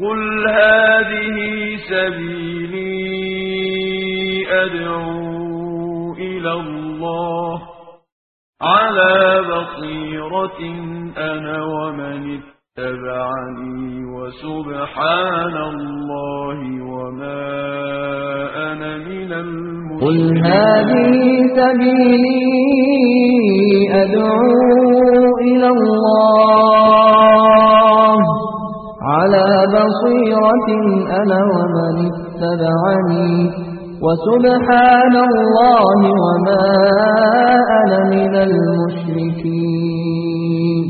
قل هذه سبيلي أدعو إلى الله على بصيرة أنا ومن اتبعني وسبحان الله وما أنا من قل المشركين هذه سبيلي أدعو إلى الله على بصيرة أنا ومن اتبعني وسبحان الله وما أنا من المشركين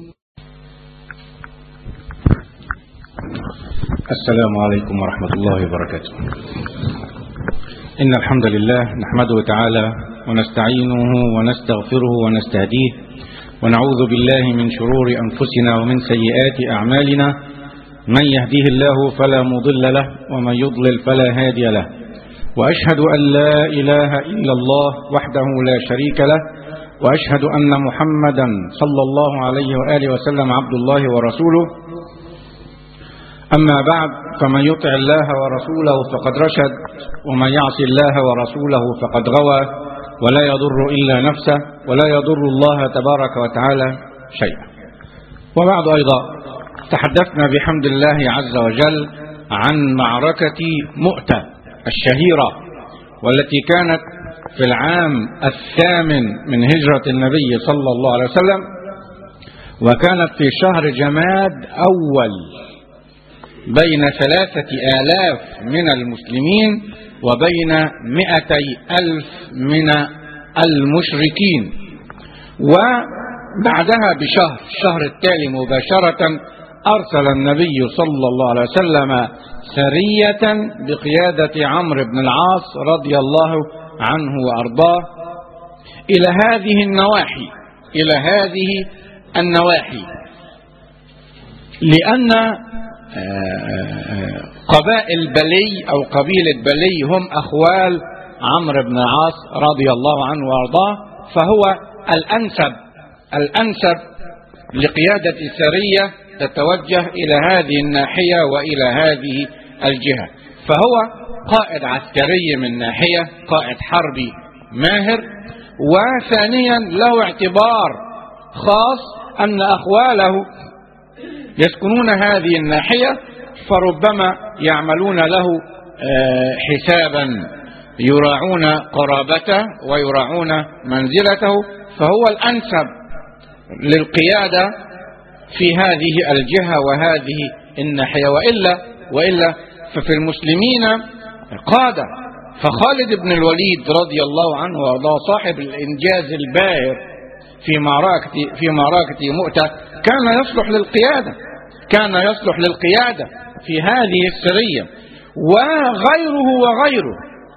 السلام عليكم ورحمة الله وبركاته إن الحمد لله نحمده تعالى ونستعينه ونستغفره ونستهديه ونعوذ بالله من شرور أنفسنا ومن سيئات أعمالنا من يهديه الله فلا مضل له ومن يضلل فلا هادي له وأشهد أن لا إله إلا الله وحده لا شريك له وأشهد أن محمدا صلى الله عليه وآله وسلم عبد الله ورسوله أما بعد فمن يطع الله ورسوله فقد رشد ومن يعص الله ورسوله فقد غوى ولا يضر إلا نفسه ولا يضر الله تبارك وتعالى شيئا وبعد أيضا تحدثنا بحمد الله عز وجل عن معركة مؤتة الشهيرة والتي كانت في العام الثامن من هجرة النبي صلى الله عليه وسلم وكانت في شهر جماد أول بين ثلاثة آلاف من المسلمين وبين مئتي ألف من المشركين وبعدها بشهر الشهر التالي مباشرة أرسل النبي صلى الله عليه وسلم سرية بقيادة عمرو بن العاص رضي الله عنه وأرضاه إلى هذه النواحي إلى هذه النواحي لأن قبائل بلي أو قبيلة بلي هم أخوال عمرو بن العاص رضي الله عنه وأرضاه فهو الأنسب الأنسب لقيادة سرية تتوجه إلى هذه الناحية وإلى هذه الجهة فهو قائد عسكري من ناحية قائد حربي ماهر وثانيا له اعتبار خاص أن أخواله يسكنون هذه الناحية فربما يعملون له حسابا يراعون قرابته ويراعون منزلته فهو الأنسب للقيادة في هذه الجهة وهذه الناحية وإلا وإلا ففي المسلمين قادة فخالد بن الوليد رضي الله عنه وارضاه صاحب الإنجاز الباهر في معركة في معركة مؤتة كان يصلح للقيادة كان يصلح للقيادة في هذه السرية وغيره وغيره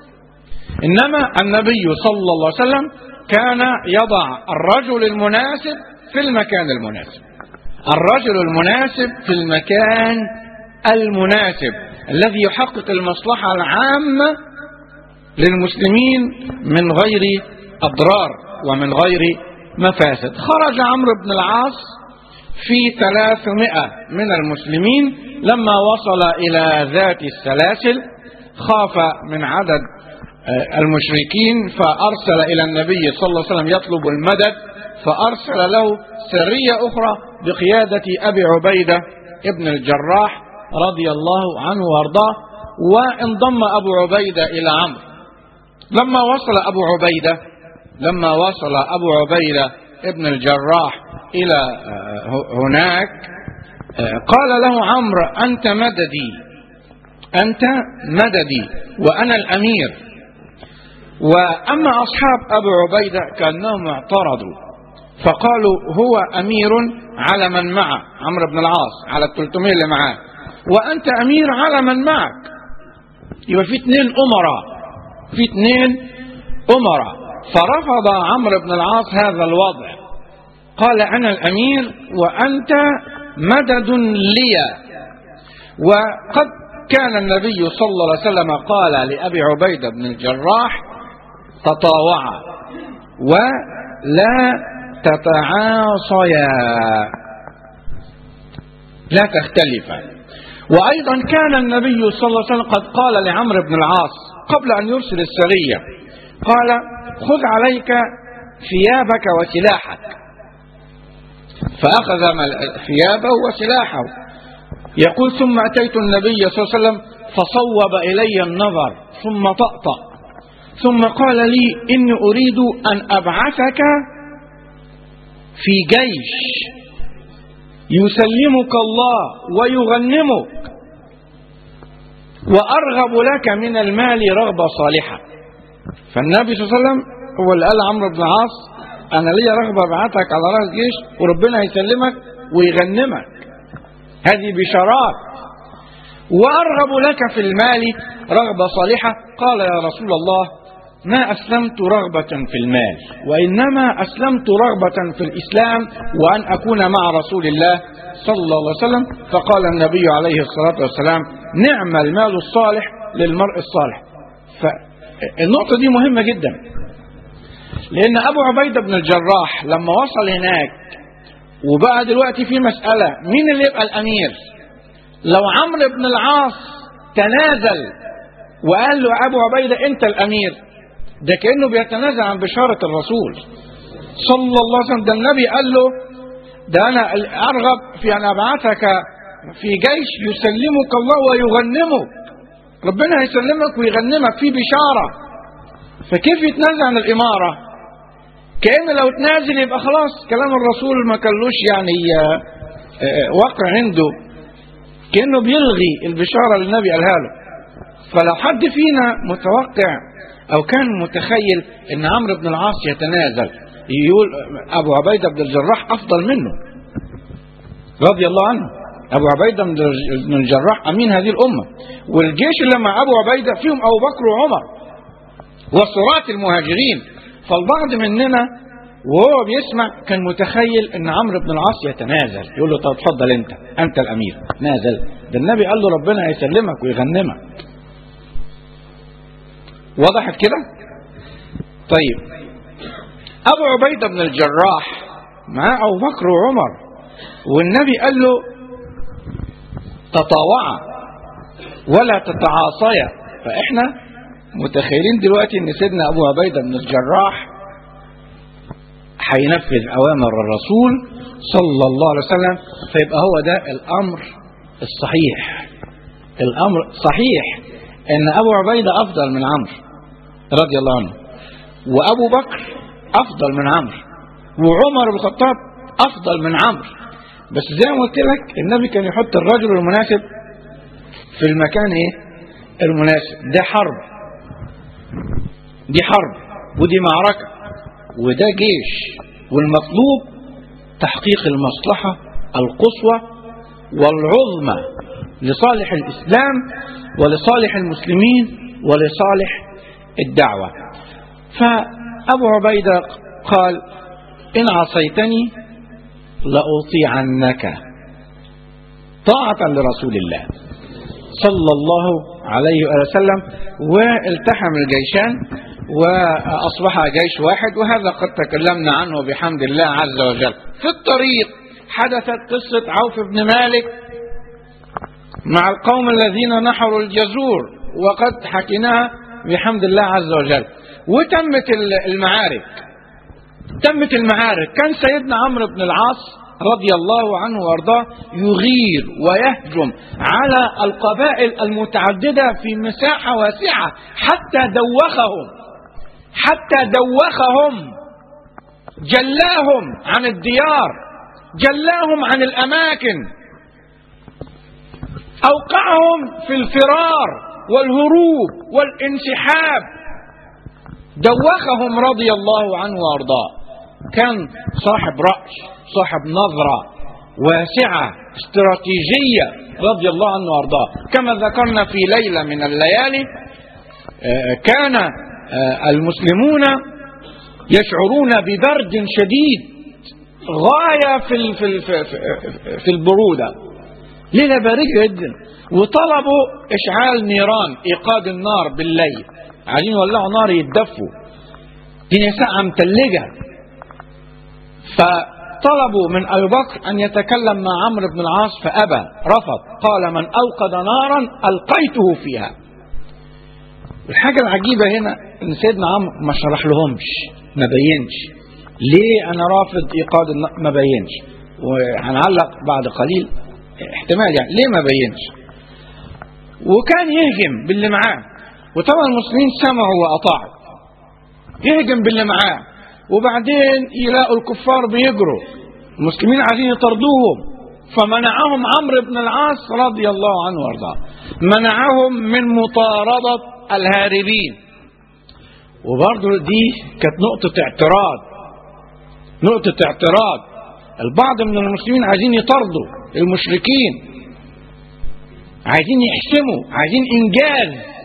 إنما النبي صلى الله عليه وسلم كان يضع الرجل المناسب في المكان المناسب الرجل المناسب في المكان المناسب الذي يحقق المصلحة العامة للمسلمين من غير أضرار ومن غير مفاسد خرج عمرو بن العاص في ثلاثمائة من المسلمين لما وصل إلى ذات السلاسل خاف من عدد المشركين فأرسل إلى النبي صلى الله عليه وسلم يطلب المدد فأرسل له سرية أخرى بقيادة أبي عبيدة ابن الجراح رضي الله عنه وارضاه وانضم أبو عبيدة إلى عمرو لما وصل أبو عبيدة لما وصل أبو عبيدة ابن الجراح إلى هناك قال له عمرو أنت مددي أنت مددي وأنا الأمير وأما أصحاب أبو عبيدة كأنهم اعترضوا فقالوا هو أمير على من معه عمرو بن العاص على الثلثمية اللي معاه وأنت أمير على من معك يبقى في اثنين أمراء في اثنين أمراء فرفض عمرو بن العاص هذا الوضع قال أنا الأمير وأنت مدد لي وقد كان النبي صلى الله عليه وسلم قال لأبي عبيدة بن الجراح تطاوعا ولا تتعاصيا لا تختلفا وأيضا كان النبي صلى الله عليه وسلم قد قال لعمرو بن العاص قبل أن يرسل السرية قال خذ عليك ثيابك وسلاحك فأخذ ثيابه وسلاحه يقول ثم أتيت النبي صلى الله عليه وسلم فصوب إلي النظر ثم طأطأ ثم قال لي إني أريد أن أبعثك في جيش يسلمك الله ويغنمك وأرغب لك من المال رغبة صالحة فالنبي صلى الله عليه وسلم هو اللي قال عمرو بن العاص أنا ليا رغبة أبعتك على رأس جيش وربنا يسلمك ويغنمك هذه بشارات وأرغب لك في المال رغبة صالحة قال يا رسول الله ما أسلمت رغبة في المال وإنما أسلمت رغبة في الإسلام وأن أكون مع رسول الله صلى الله عليه وسلم فقال النبي عليه الصلاة والسلام نعم المال الصالح للمرء الصالح فالنقطة دي مهمة جدا لأن أبو عبيدة بن الجراح لما وصل هناك وبقى دلوقتي في مسألة مين اللي يبقى الأمير لو عمرو بن العاص تنازل وقال له أبو عبيدة أنت الأمير ده كأنه بيتنازل عن بشارة الرسول صلى الله عليه وسلم ده النبي قال له ده أنا أرغب في أن أبعثك في جيش يسلمك الله ويغنمك ربنا هيسلمك ويغنمك في بشارة فكيف يتنازل عن الإمارة كأن لو تنازل يبقى خلاص كلام الرسول ما كلوش يعني وقع عنده كأنه بيلغي البشارة اللي النبي قالها له فلو حد فينا متوقع أو كان متخيل أن عمرو بن العاص يتنازل يقول أبو عبيدة بن الجراح أفضل منه رضي الله عنه أبو عبيدة بن الجراح أمين هذه الأمة والجيش اللي مع أبو عبيدة فيهم أبو بكر وعمر وصرات المهاجرين فالبعض مننا وهو بيسمع كان متخيل ان عمرو بن العاص يتنازل يقول له طب اتفضل انت انت الامير نازل ده النبي قال له ربنا هيسلمك ويغنمك وضحت كده طيب ابو عبيده بن الجراح مع ابو بكر وعمر والنبي قال له تطاوعا ولا تتعاصيا فاحنا متخيلين دلوقتي ان سيدنا ابو عبيده بن الجراح هينفذ اوامر الرسول صلى الله عليه وسلم فيبقى هو ده الامر الصحيح الامر صحيح ان ابو عبيده افضل من عمرو رضي الله عنه وابو بكر افضل من عمرو وعمر بن الخطاب افضل من عمرو بس زي ما قلت لك النبي كان يحط الرجل المناسب في المكان ايه المناسب ده حرب دي حرب ودي معركه وده جيش والمطلوب تحقيق المصلحة القصوى والعظمى لصالح الإسلام ولصالح المسلمين ولصالح الدعوة فأبو عبيدة قال إن عصيتني لأطيعنك طاعة لرسول الله صلى الله عليه وسلم والتحم الجيشان وأصبح جيش واحد وهذا قد تكلمنا عنه بحمد الله عز وجل في الطريق حدثت قصة عوف بن مالك مع القوم الذين نحروا الجزور وقد حكيناها بحمد الله عز وجل وتمت المعارك تمت المعارك كان سيدنا عمرو بن العاص رضي الله عنه وارضاه يغير ويهجم على القبائل المتعدده في مساحه واسعه حتى دوخهم حتى دوخهم جلاهم عن الديار جلاهم عن الاماكن اوقعهم في الفرار والهروب والانسحاب دوخهم رضي الله عنه وارضاه كان صاحب راي صاحب نظره واسعه استراتيجيه رضي الله عنه وارضاه كما ذكرنا في ليله من الليالي كان المسلمون يشعرون ببرد شديد غايه في في في البروده ليله بارده جدا وطلبوا اشعال نيران ايقاد النار بالليل عايزين يولعوا نار يتدفوا الدنيا ساعه متلجه طلبوا من أبي بكر أن يتكلم مع عمرو بن العاص فأبى رفض قال من أوقد نارا ألقيته فيها الحاجة العجيبة هنا إن سيدنا عمرو ما شرح لهمش ما بينش ليه أنا رافض إيقاد النار ما بينش وهنعلق بعد قليل احتمال يعني ليه ما بينش وكان يهجم باللي معاه وطبعا المسلمين سمعوا وأطاعوا يهجم باللي معاه وبعدين يلاقوا الكفار بيجروا المسلمين عايزين يطردوهم فمنعهم عمرو بن العاص رضي الله عنه وارضاه منعهم من مطاردة الهاربين وبرضه دي كانت نقطة اعتراض نقطة اعتراض البعض من المسلمين عايزين يطردوا المشركين عايزين يحسموا عايزين انجاز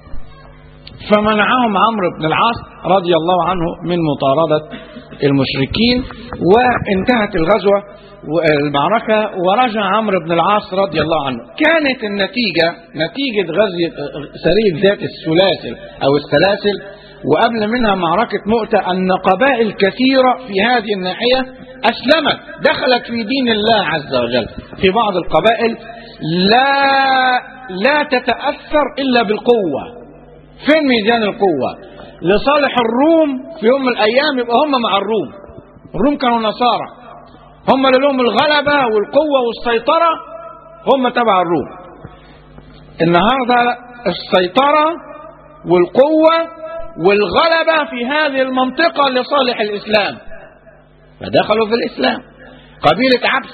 فمنعهم عمرو بن العاص رضي الله عنه من مطاردة المشركين وانتهت الغزوة والمعركة ورجع عمرو بن العاص رضي الله عنه كانت النتيجة نتيجة غزو سرية ذات السلاسل أو السلاسل وقبل منها معركة مؤتة أن قبائل كثيرة في هذه الناحية أسلمت دخلت في دين الله عز وجل في بعض القبائل لا لا تتأثر إلا بالقوة فين ميزان القوة لصالح الروم في يوم من الأيام يبقى هم مع الروم الروم كانوا نصارى هم اللي لهم الغلبة والقوة والسيطرة هم تبع الروم النهاردة السيطرة والقوة والغلبة في هذه المنطقة لصالح الإسلام فدخلوا في الإسلام قبيلة عبس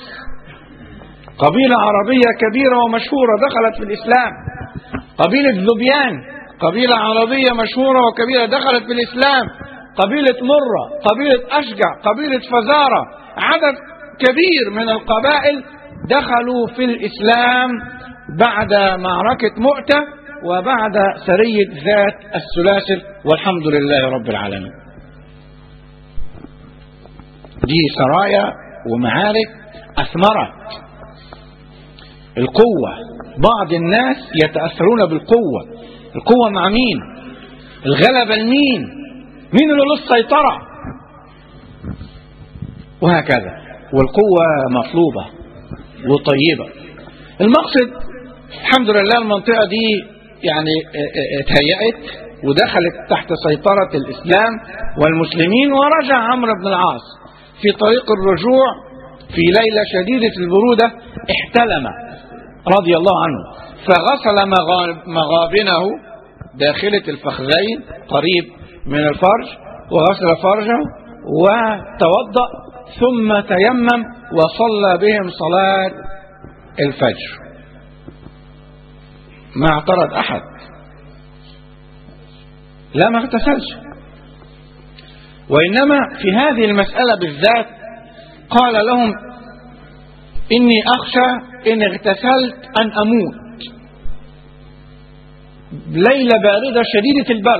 قبيلة عربية كبيرة ومشهورة دخلت في الإسلام قبيلة ذبيان قبيلة عربية مشهورة وكبيرة دخلت في الإسلام قبيلة مرة قبيلة أشجع قبيلة فزارة عدد كبير من القبائل دخلوا في الإسلام بعد معركة مؤتة وبعد سرية ذات السلاسل والحمد لله رب العالمين دي سرايا ومعارك أثمرت القوة بعض الناس يتأثرون بالقوة القوة مع مين الغلبة لمين مين اللي له السيطرة وهكذا والقوة مطلوبة وطيبة المقصد الحمد لله المنطقة دي يعني اتهيأت ودخلت تحت سيطرة الإسلام والمسلمين ورجع عمرو بن العاص في طريق الرجوع في ليلة شديدة البرودة احتلم رضي الله عنه فغسل مغابنه داخلة الفخذين قريب من الفرج وغسل فرجه وتوضأ ثم تيمم وصلى بهم صلاة الفجر ما اعترض أحد لا ما اغتسلش وإنما في هذه المسألة بالذات قال لهم إني أخشى إن اغتسلت أن أموت ليلة باردة شديدة البرد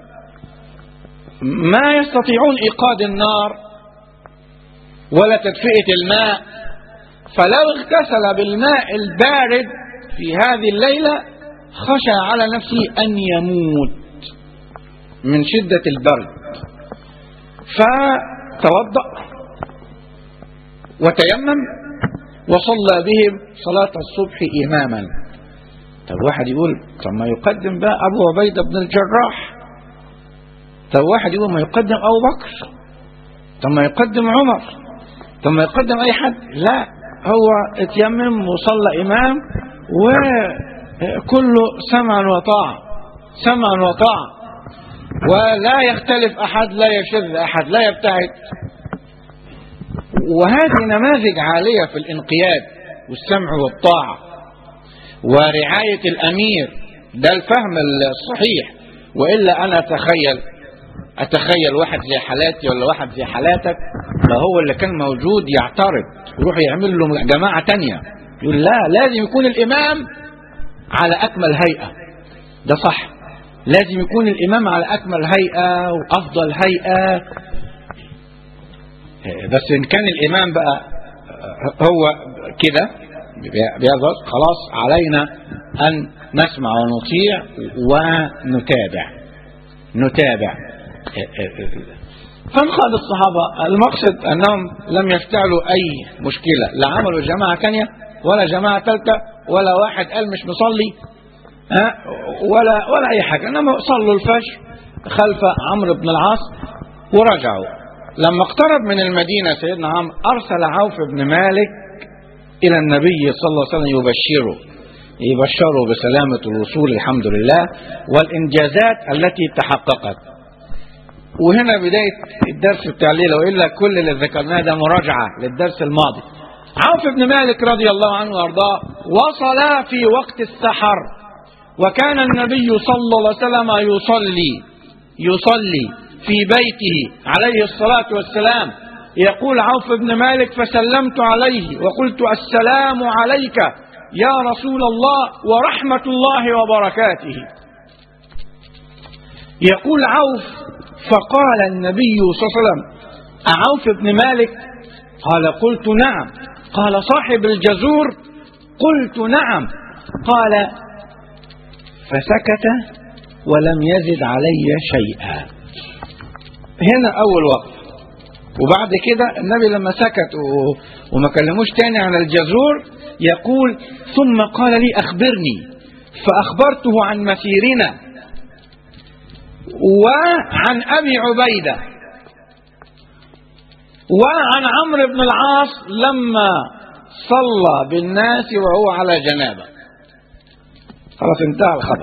ما يستطيعون إيقاد النار ولا تدفئة الماء فلو اغتسل بالماء البارد في هذه الليلة خشى على نفسه أن يموت من شدة البرد فتوضأ وتيمم وصلى بهم صلاة الصبح إماما طب واحد يقول طب ما يقدم بقى أبو عبيدة بن الجراح طب واحد يقول ما يقدم أبو بكر طب ما يقدم عمر طب ما يقدم أي حد لا هو اتيمم وصلى إمام وكله سمعا وطاعة سمعا وطاعة ولا يختلف أحد لا يشذ أحد لا يبتعد وهذه نماذج عالية في الانقياد والسمع والطاعة ورعاية الأمير ده الفهم الصحيح وإلا أنا أتخيل أتخيل واحد زي حالاتي ولا واحد زي حالاتك ما هو اللي كان موجود يعترض يروح يعمل له جماعة تانية يقول لا لازم يكون الإمام على أكمل هيئة ده صح لازم يكون الإمام على أكمل هيئة وأفضل هيئة بس إن كان الإمام بقى هو كده بيظهر خلاص علينا أن نسمع ونطيع ونتابع نتابع فانقاد الصحابة المقصد أنهم لم يفتعلوا أي مشكلة لا عملوا جماعة ثانية ولا جماعة ثالثة ولا واحد قال مش مصلي ها ولا ولا أي حاجة إنما صلوا الفجر خلف عمرو بن العاص ورجعوا لما اقترب من المدينة سيدنا عمرو أرسل عوف بن مالك إلى النبي صلى الله عليه وسلم يبشره يبشره بسلامة الوصول الحمد لله والإنجازات التي تحققت وهنا بداية الدرس بتاع الليلة وإلا كل اللي ذكرناه ده مراجعة للدرس الماضي عوف بن مالك رضي الله عنه وارضاه وصل في وقت السحر وكان النبي صلى الله عليه وسلم يصلي يصلي في بيته عليه الصلاة والسلام يقول عوف بن مالك فسلمت عليه وقلت السلام عليك يا رسول الله ورحمة الله وبركاته يقول عوف فقال النبي صلى الله عليه وسلم أعوف بن مالك قال قلت نعم قال صاحب الجزور قلت نعم قال فسكت ولم يزد علي شيئا هنا أول وقت وبعد كده النبي لما سكت و- وما كلموش تاني عن الجزور يقول ثم قال لي أخبرني فأخبرته عن مسيرنا وعن أبي عبيدة وعن عمرو بن العاص لما صلى بالناس وهو على جنابه خلاص انتهى الخبر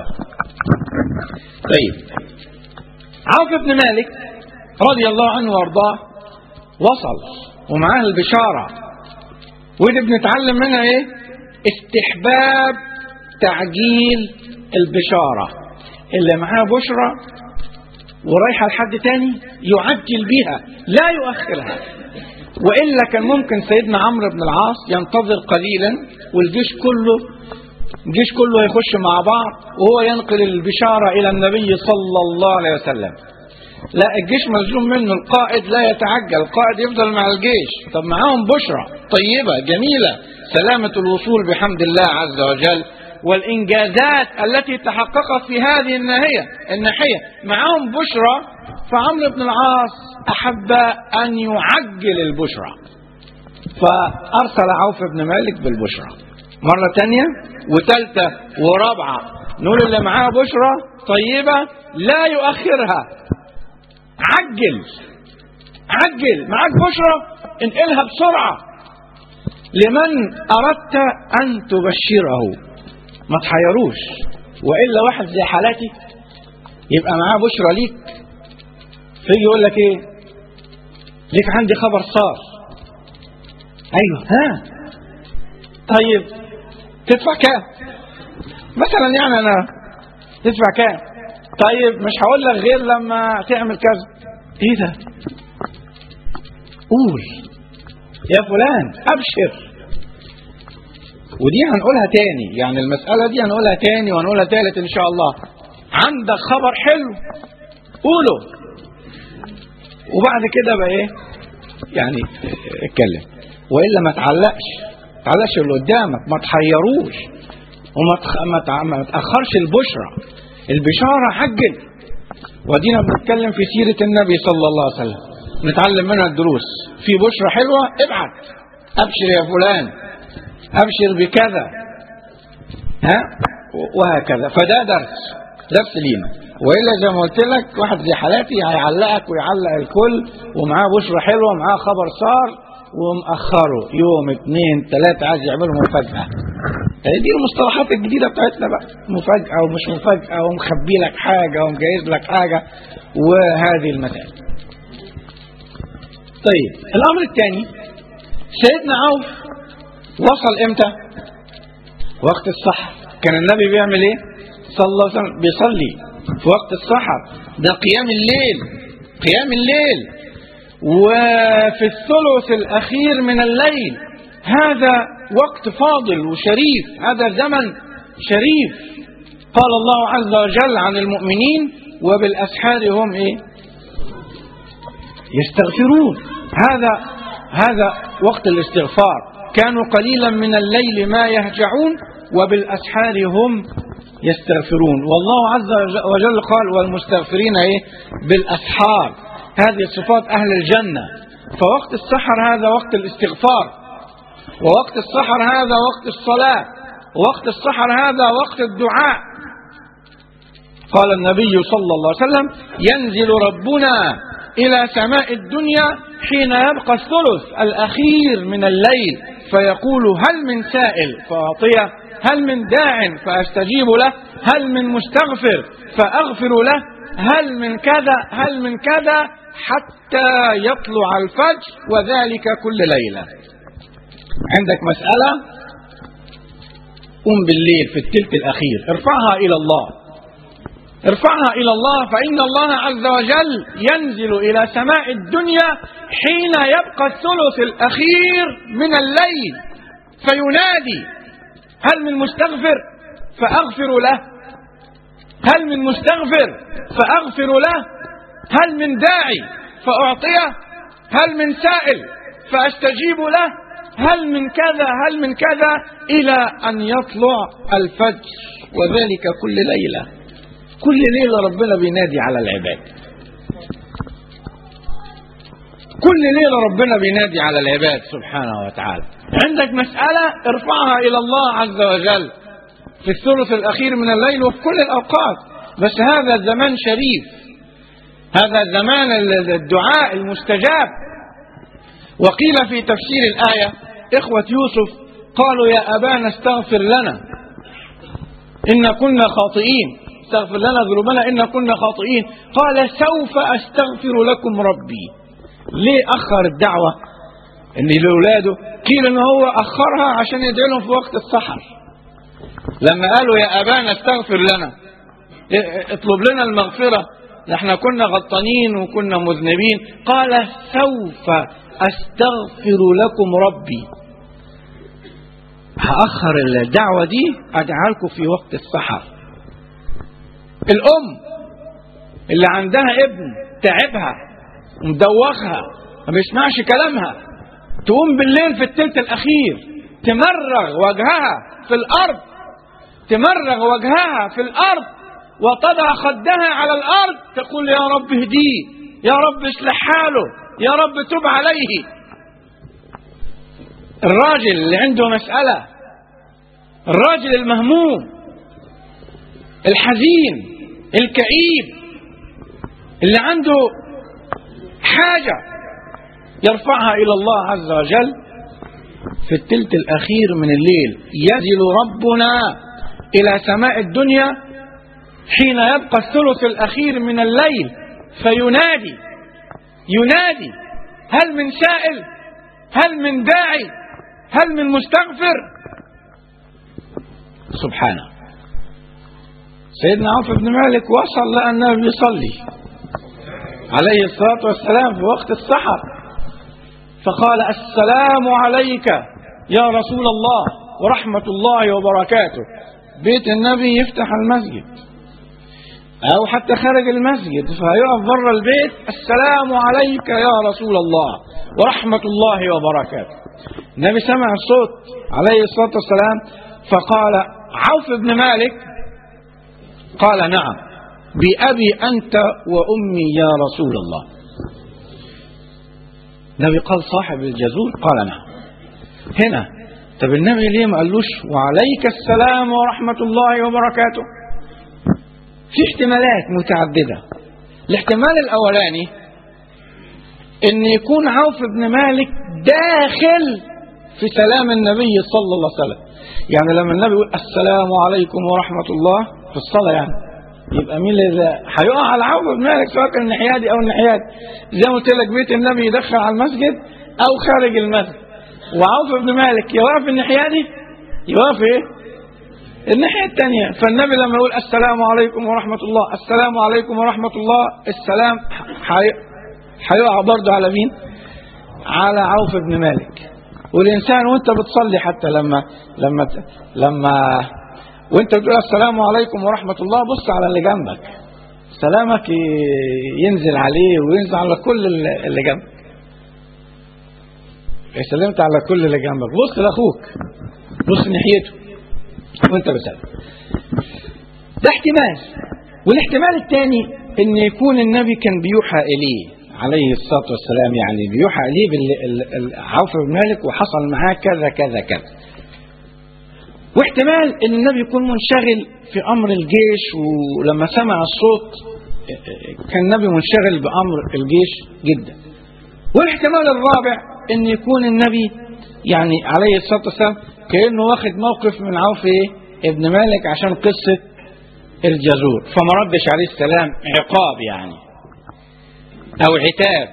طيب عوف بن مالك رضي الله عنه وارضاه وصل ومعاه البشارة ودي بنتعلم منها ايه استحباب تعجيل البشارة اللي معاه بشرة ورايحة لحد تاني يعجل بها لا يؤخرها وإلا كان ممكن سيدنا عمرو بن العاص ينتظر قليلا والجيش كله الجيش كله يخش مع بعض وهو ينقل البشارة إلى النبي صلى الله عليه وسلم لا الجيش ملزوم منه القائد لا يتعجل القائد يفضل مع الجيش طب معاهم بشرى طيبة جميلة سلامة الوصول بحمد الله عز وجل والإنجازات التي تحققت في هذه الناحية الناحية معاهم بشرى فعمرو بن العاص أحب أن يعجل البشرى فأرسل عوف بن مالك بالبشرى مرة تانية وثالثة ورابعة نقول اللي معاه بشرى طيبة لا يؤخرها عجل عجل معاك بشرى انقلها بسرعة لمن أردت أن تبشره ما تحيروش وإلا واحد زي حالاتي يبقى معاه بشرى ليك فيجي يقول لك ايه ليك عندي خبر صار ايوه ها طيب تدفع كام مثلا يعني انا تدفع كام طيب مش هقول لك غير لما تعمل كذا ايه ده قول يا فلان ابشر ودي هنقولها تاني يعني المسألة دي هنقولها تاني وهنقولها تالت ان شاء الله عندك خبر حلو قوله وبعد كده بقى ايه يعني اتكلم والا ما تعلقش ما تعلقش اللي قدامك ما تحيروش وما تخ... ما, تع... ما تاخرش البشرى البشاره عجل ودينا بنتكلم في سيره النبي صلى الله عليه وسلم نتعلم منها الدروس في بشرى حلوه ابعت ابشر يا فلان ابشر بكذا ها وهكذا فده درس درس لينا والا زي ما قلت لك واحد زي حالاتي هيعلقك ويعلق الكل ومعاه بشرى حلوه ومعاه خبر صار ومأخره يوم اثنين ثلاثة عايز يعملوا مفاجأة دي المصطلحات الجديدة بتاعتنا بقى مفاجأة ومش مفاجأة ومخبي لك حاجة ومجهز لك حاجة وهذه المسائل طيب الأمر الثاني سيدنا عوف وصل امتى وقت السحر كان النبي بيعمل ايه صلى الله عليه وسلم بيصلي في وقت السحر ده قيام الليل قيام الليل وفي الثلث الأخير من الليل هذا وقت فاضل وشريف هذا زمن شريف قال الله عز وجل عن المؤمنين وبالأسحار هم إيه يستغفرون هذا هذا وقت الاستغفار كانوا قليلا من الليل ما يهجعون وبالأسحار هم يستغفرون والله عز وجل قال والمستغفرين ايه بالاسحار هذه صفات أهل الجنة فوقت السحر هذا وقت الاستغفار ووقت السحر هذا وقت الصلاة ووقت السحر هذا وقت الدعاء قال النبي صلى الله عليه وسلم ينزل ربنا إلى سماء الدنيا حين يبقى الثلث الأخير من الليل فيقول هل من سائل فأعطيه هل من داع فأستجيب له هل من مستغفر فأغفر له هل من كذا هل من كذا حتى يطلع الفجر وذلك كل ليلة عندك مسألة قم بالليل في التلت الأخير ارفعها إلى الله ارفعها إلى الله فإن الله عز وجل ينزل إلى سماء الدنيا حين يبقى الثلث الأخير من الليل فينادي هل من مستغفر فأغفر له هل من مستغفر فأغفر له هل من داعي فأعطيه هل من سائل فأستجيب له هل من كذا هل من كذا إلى أن يطلع الفجر وذلك كل ليلة كل ليلة ربنا بينادي على العباد كل ليلة ربنا بينادي على العباد سبحانه وتعالى عندك مسألة ارفعها إلى الله عز وجل في الثلث الأخير من الليل وفي كل الأوقات بس هذا زمان شريف هذا زمان الدعاء المستجاب وقيل في تفسير الآية إخوة يوسف قالوا يا أبانا استغفر لنا إن كنا خاطئين استغفر لنا ذنوبنا إن كنا خاطئين قال سوف أستغفر لكم ربي ليه أخر الدعوة إن لأولاده قيل إن هو أخرها عشان يدعي لهم في وقت السحر لما قالوا يا أبانا استغفر لنا اطلب لنا المغفرة احنا كنا غلطانين وكنا مذنبين قال سوف أستغفر لكم ربي هأخر الدعوة دي أدعى لكم في وقت السحر الأم اللي عندها ابن تعبها ومدوخها ما بيسمعش كلامها تقوم بالليل في التلت الأخير تمرغ وجهها في الأرض تمرغ وجهها في الأرض وتضع خدها على الأرض تقول يا رب اهديه يا رب اصلح حاله يا رب تب عليه الراجل اللي عنده مسألة الراجل المهموم الحزين الكئيب اللي عنده حاجة يرفعها إلى الله عز وجل في التلت الأخير من الليل ينزل ربنا إلى سماء الدنيا حين يبقى الثلث الأخير من الليل فينادي ينادي هل من سائل هل من داعي هل من مستغفر سبحانه سيدنا عوف بن مالك وصل لأن النبي بيصلي عليه الصلاة والسلام في وقت السحر فقال السلام عليك يا رسول الله ورحمة الله وبركاته بيت النبي يفتح المسجد أو حتى خارج المسجد فهيقف بره البيت السلام عليك يا رسول الله ورحمة الله وبركاته النبي سمع الصوت عليه الصلاة والسلام فقال عوف بن مالك قال نعم بأبي أنت وأمي يا رسول الله النبي قال صاحب الجزور قال نعم هنا طب النبي ليه ما قالوش وعليك السلام ورحمة الله وبركاته في احتمالات متعددة الاحتمال الأولاني ان يكون عوف بن مالك داخل في سلام النبي صلى الله عليه وسلم يعني لما النبي يقول السلام عليكم ورحمة الله في الصلاة يعني يبقى مين اللي هيقع على عوف بن مالك سواء كان الناحية او الناحية زي ما قلت لك بيت النبي يدخل على المسجد او خارج المسجد وعوف بن مالك يوقف الناحية دي يوقف ايه الناحية الثانية فالنبي لما يقول السلام عليكم ورحمة الله السلام عليكم ورحمة الله السلام هيقع برضه على مين على عوف بن مالك والإنسان وانت بتصلي حتى لما لما لما وانت بتقول السلام عليكم ورحمة الله بص على اللي جنبك سلامك ينزل عليه وينزل على كل اللي جنبك سلمت على كل اللي جنبك بص لاخوك بص ناحيته وانت بتسلم ده احتمال والاحتمال الثاني ان يكون النبي كان بيوحى اليه عليه الصلاة والسلام يعني بيوحى إليه عوف بن مالك وحصل معاه كذا كذا كذا واحتمال ان النبي يكون منشغل في امر الجيش ولما سمع الصوت كان النبي منشغل بامر الجيش جدا والاحتمال الرابع ان يكون النبي يعني عليه الصلاه والسلام كانه واخد موقف من عوف ايه ابن مالك عشان قصه الجزور فما ردش عليه السلام عقاب يعني او عتاب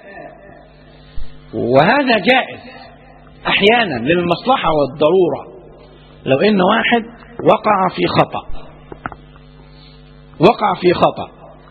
وهذا جائز احيانا للمصلحه والضروره لو ان واحد وقع في خطأ وقع في خطأ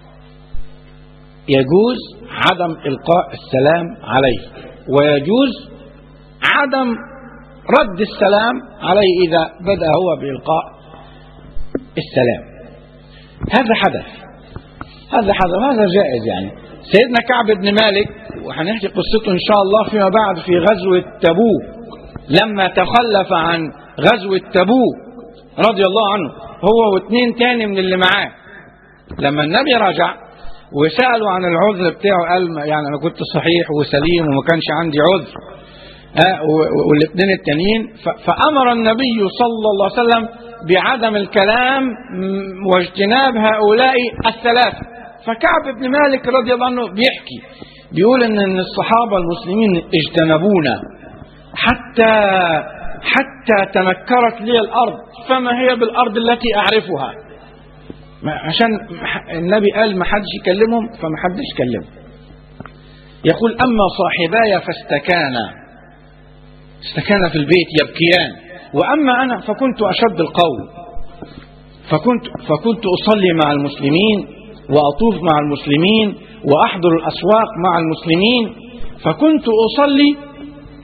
يجوز عدم إلقاء السلام عليه ويجوز عدم رد السلام عليه إذا بدأ هو بإلقاء السلام هذا حدث هذا حدث هذا جائز يعني سيدنا كعب بن مالك وهنحكي قصته إن شاء الله فيما بعد في غزوة تبوك لما تخلف عن غزوة تبوك رضي الله عنه هو واثنين تاني من اللي معاه لما النبي رجع وسألوا عن العذر بتاعه قال يعني أنا كنت صحيح وسليم وما كانش عندي عذر آه والاثنين التانيين فأمر النبي صلى الله عليه وسلم بعدم الكلام واجتناب هؤلاء الثلاثة فكعب بن مالك رضي الله عنه بيحكي بيقول ان الصحابة المسلمين اجتنبونا حتى حتى تنكرت لي الأرض فما هي بالأرض التي أعرفها عشان النبي قال ما حدش يكلمهم فما حدش كلمهم يقول أما صاحباي فاستكانا استكانا في البيت يبكيان وأما أنا فكنت أشد القول فكنت, فكنت أصلي مع المسلمين وأطوف مع المسلمين وأحضر الأسواق مع المسلمين فكنت أصلي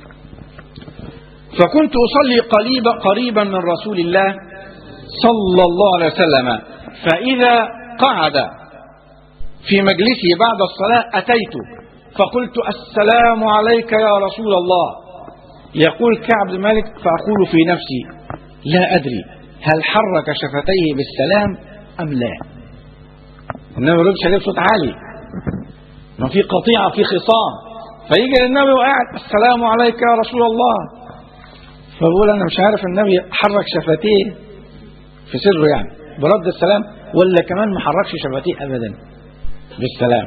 فكنت أصلي قريبا, قريبا من رسول الله صلى الله عليه وسلم فإذا قعد في مجلسه بعد الصلاة أتيت فقلت السلام عليك يا رسول الله يقول كعب بن مالك فأقول في نفسي لا أدري هل حرك شفتيه بالسلام أم لا النبي ما يردش عليه بصوت عالي ما في قطيعة في خصام فيجي النبي وقاعد السلام عليك يا رسول الله فبقول انا مش عارف النبي حرك شفتيه في سره يعني برد السلام ولا كمان ما حركش شفتيه ابدا بالسلام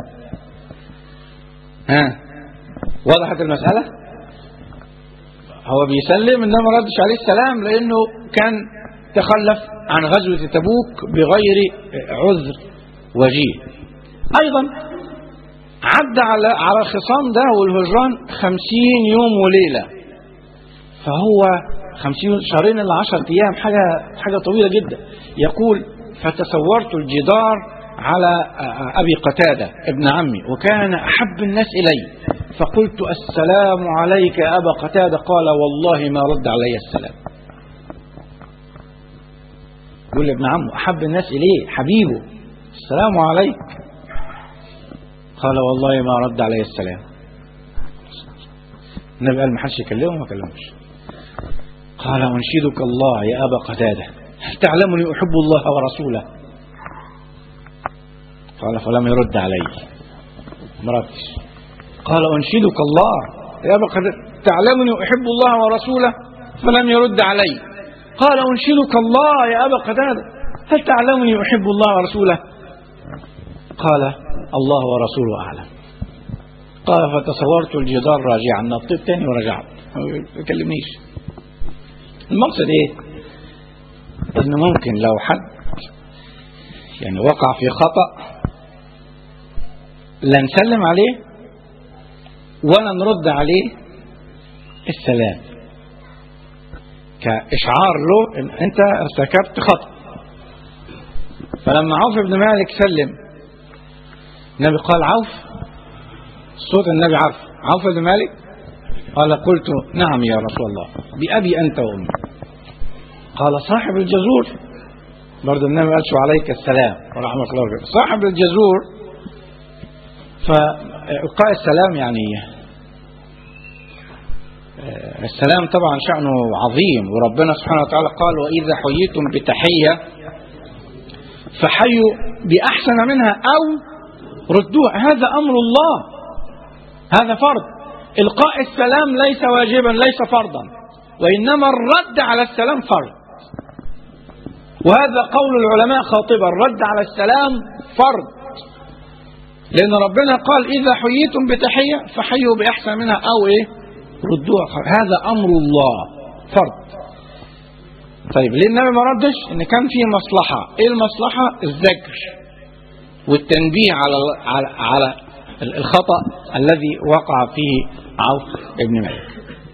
ها وضحت المسألة هو بيسلم انما ما ردش عليه السلام لانه كان تخلف عن غزوة تبوك بغير عذر وجيه ايضا عدى على على الخصام ده والهجران خمسين يوم وليله فهو خمسين شهرين إلا عشرة أيام حاجة, حاجة طويلة جدا يقول فتصورت الجدار على أبي قتادة ابن عمي وكان أحب الناس إلي فقلت السلام عليك يا أبا قتادة قال والله ما رد علي السلام يقول ابن عمه أحب الناس إليه حبيبه السلام عليك قال والله ما رد علي السلام النبي قال ما حدش يكلمه ما كلمش قال أنشدك الله يا أبا قتادة هل تعلمني أحب الله ورسوله قال فلم يرد علي ما ردش قال أنشدك الله يا أبا قتادة تعلمني أحب الله ورسوله فلم يرد علي قال أنشدك الله يا أبا قتادة هل تعلمني أحب الله ورسوله قال الله ورسوله أعلم قال فتصورت الجدار راجعا نطيت تاني ورجعت ما يكلمنيش المقصد ايه ان ممكن لو حد يعني وقع في خطأ لا نسلم عليه ولا نرد عليه السلام كإشعار له ان انت ارتكبت خطأ فلما عوف بن مالك سلم النبي قال عوف صوت النبي عوف عوف بن مالك قال قلت نعم يا رسول الله بأبي أنت وأمي قال صاحب الجزور برضه النبي قال شو عليك السلام ورحمة الله وبركاته صاحب الجزور فإلقاء السلام يعني السلام طبعا شأنه عظيم وربنا سبحانه وتعالى قال وإذا حييتم بتحية فحيوا بأحسن منها أو ردوها هذا أمر الله هذا فرض إلقاء السلام ليس واجبا ليس فرضا وإنما الرد على السلام فرض وهذا قول العلماء خاطبا الرد على السلام فرض لأن ربنا قال إذا حييتم بتحية فحيوا بأحسن منها أو إيه ردوها هذا أمر الله فرض طيب ليه النبي ما ردش ان كان في مصلحه ايه المصلحه الزجر والتنبيه على على على الخطا الذي وقع فيه عوف بن مالك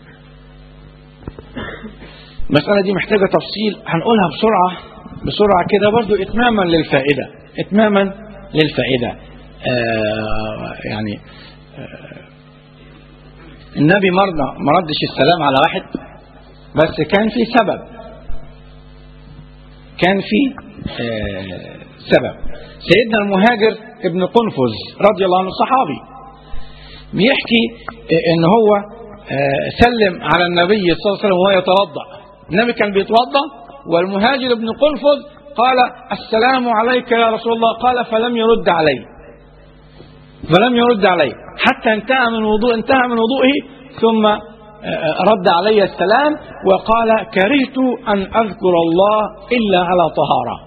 المساله دي محتاجه تفصيل هنقولها بسرعه بسرعه كده برضو اتماما للفائده اتماما للفائده آه يعني آه النبي مرضى ما ردش السلام على واحد بس كان في سبب كان في آه سبب سيدنا المهاجر ابن قنفذ رضي الله عنه صحابي بيحكي آه ان هو آه سلم على النبي صلى الله عليه وسلم وهو يتوضا النبي كان بيتوضا والمهاجر ابن قنفذ قال السلام عليك يا رسول الله قال فلم يرد عليه فلم يرد عليه حتى انتهى من وضوء انتهى من وضوئه ثم رد علي السلام وقال كرهت أن أذكر الله إلا على طهارة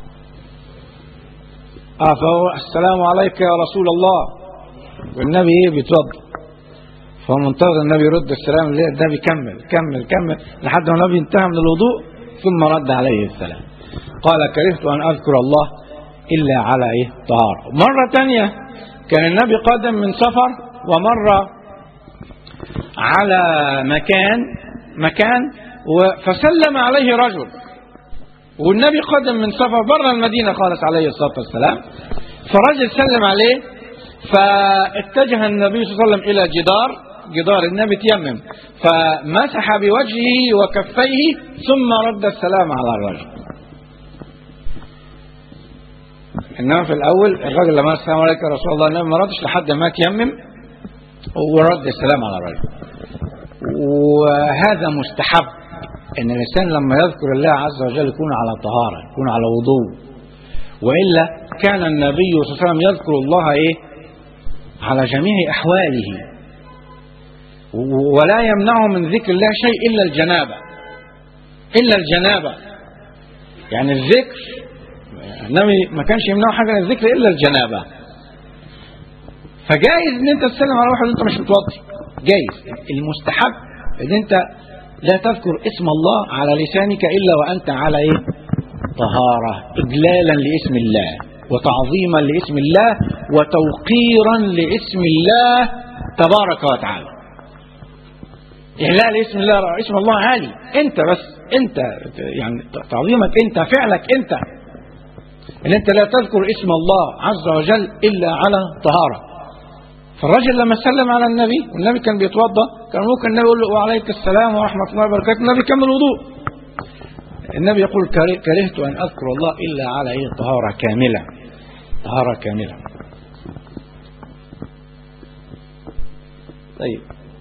آه فهو السلام عليك يا رسول الله والنبي إيه بيتوضا فهو منتظر النبي يرد السلام ليه النبي كمل كمل كمل لحد ما النبي انتهى من الوضوء ثم رد عليه السلام قال كرهت أن أذكر الله إلا على إيه طهارة مرة ثانية كان النبي قادم من سفر ومر على مكان مكان فسلم عليه رجل والنبي قدم من سفر بره المدينة خالص عليه الصلاة والسلام فرجل سلم عليه فاتجه النبي صلى الله عليه وسلم إلى جدار جدار النبي تيمم فمسح بوجهه وكفيه ثم رد السلام على الرجل انما في الاول الرجل لما السلام عليك يا رسول الله النبي ما ردش لحد ما تيمم ورد السلام على الرجل وهذا مستحب ان الانسان لما يذكر الله عز وجل يكون على طهاره يكون على وضوء والا كان النبي صلى الله عليه وسلم يذكر الله ايه على جميع احواله ولا يمنعه من ذكر الله شيء الا الجنابه الا الجنابه يعني الذكر النبي ما كانش يمنعه حاجه من الذكر الا الجنابه فجايز ان انت تسلم على واحد وانت مش متوضي جايز المستحب ان انت لا تذكر اسم الله على لسانك الا وانت على ايه طهاره اجلالا لاسم الله وتعظيما لاسم الله وتوقيرا لاسم الله تبارك وتعالى إعلاء لاسم الله اسم الله عالي أنت بس أنت يعني تعظيمك أنت فعلك أنت ان انت لا تذكر اسم الله عز وجل الا على طهاره فالرجل لما سلم على النبي والنبي كان بيتوضا كان ممكن النبي يقول له وعليك السلام ورحمه الله وبركاته النبي كمل وضوء النبي يقول كرهت ان اذكر الله الا على ايه طهاره كامله طهاره كامله طيب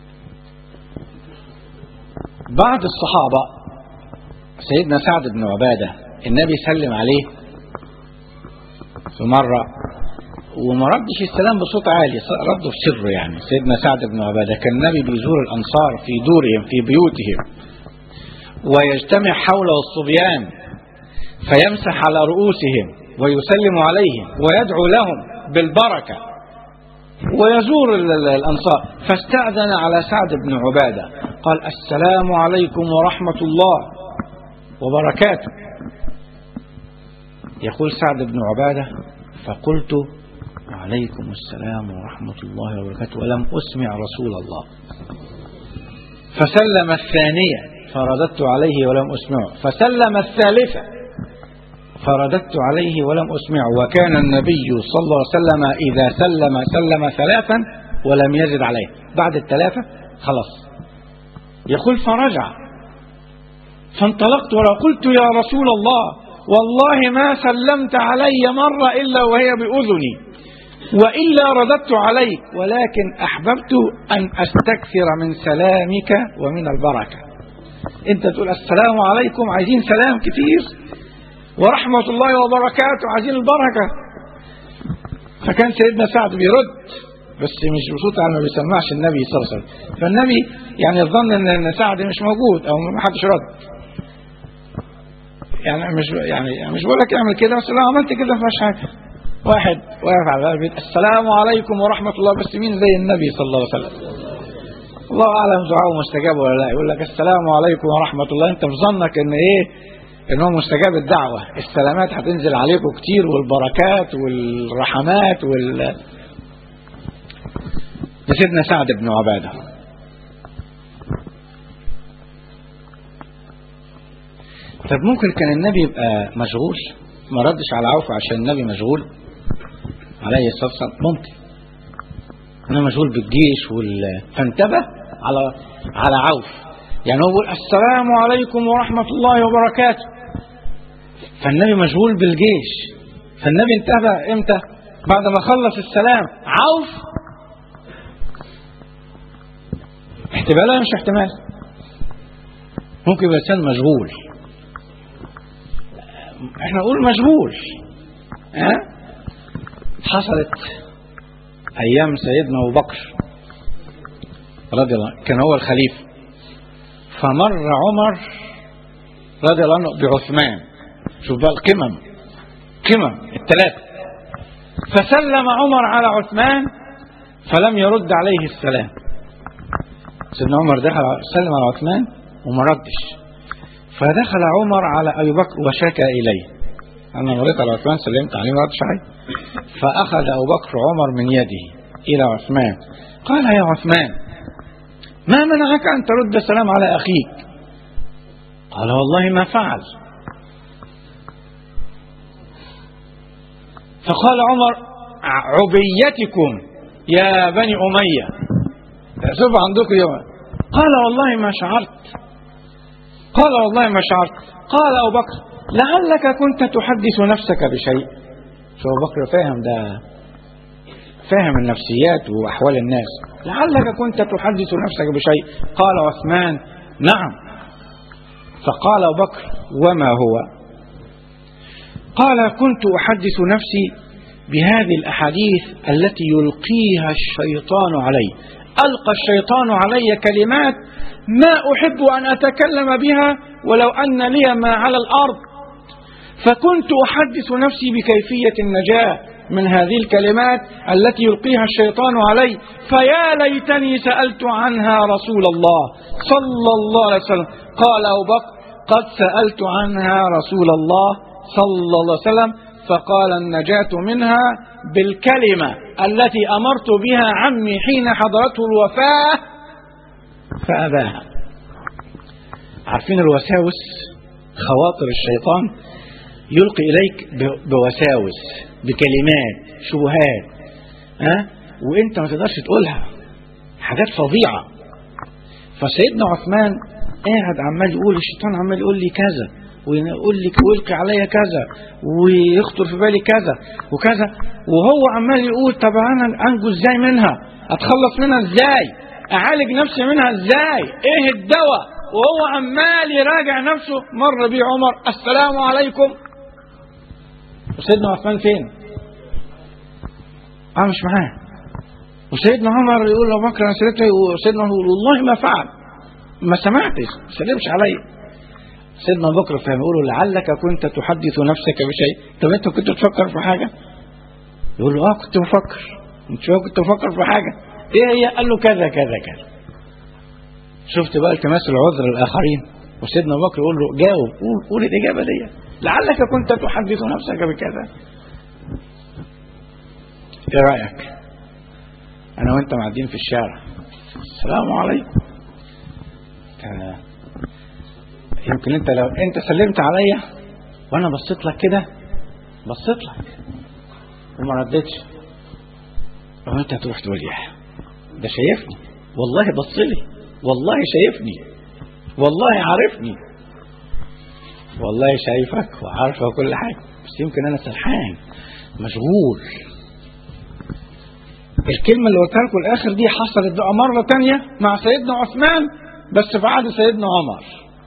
بعض الصحابه سيدنا سعد بن عباده النبي سلم عليه في مرة وما ردش السلام بصوت عالي رده في سره يعني سيدنا سعد بن عبادة كان النبي بيزور الأنصار في دورهم في بيوتهم ويجتمع حوله الصبيان فيمسح على رؤوسهم ويسلم عليهم ويدعو لهم بالبركة ويزور الأنصار فاستأذن على سعد بن عبادة قال السلام عليكم ورحمة الله وبركاته يقول سعد بن عبادة فقلت وعليكم السلام ورحمة الله وبركاته ولم أسمع رسول الله فسلم الثانية فرددت عليه ولم أسمعه فسلم الثالثة فرددت عليه ولم أسمعه وكان النبي صلى الله عليه وسلم إذا سلم سلم ثلاثا ولم يزد عليه بعد الثلاثة خلاص يقول فرجع فانطلقت وقلت يا رسول الله والله ما سلمت علي مرة إلا وهي بأذني وإلا رددت عليك ولكن أحببت أن أستكثر من سلامك ومن البركة أنت تقول السلام عليكم عايزين سلام كتير ورحمة الله وبركاته عايزين البركة فكان سيدنا سعد بيرد بس مش بصوت على ما بيسمعش النبي صلى الله عليه وسلم فالنبي يعني ظن ان إن سعد مش موجود او ما حدش رد يعني مش يعني مش بقول لك اعمل كده بس لو عملت كده ما فيهاش حاجه واحد واقف على باب البيت السلام عليكم ورحمه الله بس مين زي النبي صلى الله عليه وسلم الله اعلم دعاءه مستجاب ولا لا يقول لك السلام عليكم ورحمه الله انت في ظنك ان ايه ان هو مستجاب الدعوه السلامات هتنزل عليكم كتير والبركات والرحمات وال سيدنا سعد بن عباده طب ممكن كان النبي يبقى مشغول ما ردش على عوف عشان النبي مشغول عليه الصلاه والسلام ممكن انا مشغول بالجيش وال... فانتبه على على عوف يعني هو بيقول السلام عليكم ورحمه الله وبركاته فالنبي مشغول بالجيش فالنبي انتبه امتى بعد ما خلص السلام عوف احتمال ولا مش احتمال ممكن يبقى انسان مشغول احنا نقول مشغول ها حصلت ايام سيدنا ابو بكر رضي الله عنه كان هو الخليفه فمر عمر رضي الله عنه بعثمان شوف بقى القمم قمم الثلاثه فسلم عمر على عثمان فلم يرد عليه السلام سيدنا عمر دخل سلم على عثمان وما ردش فدخل عمر على ابي بكر وشكى اليه انا مريت على عثمان سلمت عليه ما ردش عليه فاخذ ابو بكر عمر من يده الى عثمان قال يا عثمان ما منعك ان ترد السلام على اخيك قال والله ما فعل فقال عمر عبيتكم يا بني اميه شوف عندكم يوم قال والله ما شعرت قال والله ما شعرت قال أبو بكر لعلك كنت تحدث نفسك بشيء شو أبو بكر فاهم ده فاهم النفسيات وأحوال الناس لعلك كنت تحدث نفسك بشيء قال عثمان نعم فقال أبو بكر وما هو قال كنت أحدث نفسي بهذه الأحاديث التي يلقيها الشيطان علي ألقى الشيطان علي كلمات ما أحب أن أتكلم بها ولو أن لي ما على الأرض فكنت أحدث نفسي بكيفية النجاة من هذه الكلمات التي يلقيها الشيطان علي فيا ليتني سألت عنها رسول الله صلى الله عليه وسلم قال أبو بكر قد سألت عنها رسول الله صلى الله عليه وسلم فقال النجاة منها بالكلمة التي أمرت بها عمي حين حضرته الوفاة فأباها عارفين الوساوس خواطر الشيطان يلقي إليك بوساوس بكلمات شبهات ها وانت ما تقدرش تقولها حاجات فظيعة فسيدنا عثمان قاعد عمال يقول الشيطان عمال يقول لي كذا ويقول لي ويلقي عليا كذا ويخطر في بالي كذا وكذا وهو عمال يقول طب انا انجو ازاي منها اتخلص منها ازاي اعالج نفسي منها ازاي ايه الدواء وهو عمال يراجع نفسه مر بيه عمر السلام عليكم وسيدنا عثمان فين اه مش معاه وسيدنا عمر يقول له بكر انا سلمت وسيدنا يقول والله ما فعل ما سمعتش ما سلمش عليا سيدنا بكر فهم يقول لعلك كنت تحدث نفسك بشيء طب انت كنت تفكر في حاجه يقول له اه كنت بفكر انت شو كنت بفكر في حاجه ايه هي قال له كذا كذا كذا شفت بقى التماس العذر الاخرين وسيدنا بكر يقول له جاوب قول قول الاجابه دي لعلك كنت تحدث نفسك بكذا ايه رايك انا وانت معديين في الشارع السلام عليكم آه. يمكن انت لو انت سلمت عليا وانا بصيت لك كده بصيت لك وما ردتش لو انت هتروح تقول يا ده شايفني والله بص لي والله شايفني والله عارفني والله شايفك وعارفه كل حاجه بس يمكن انا سرحان مشغول الكلمة اللي قلتها لكم الآخر دي حصلت بقى مرة تانية مع سيدنا عثمان بس في عهد سيدنا عمر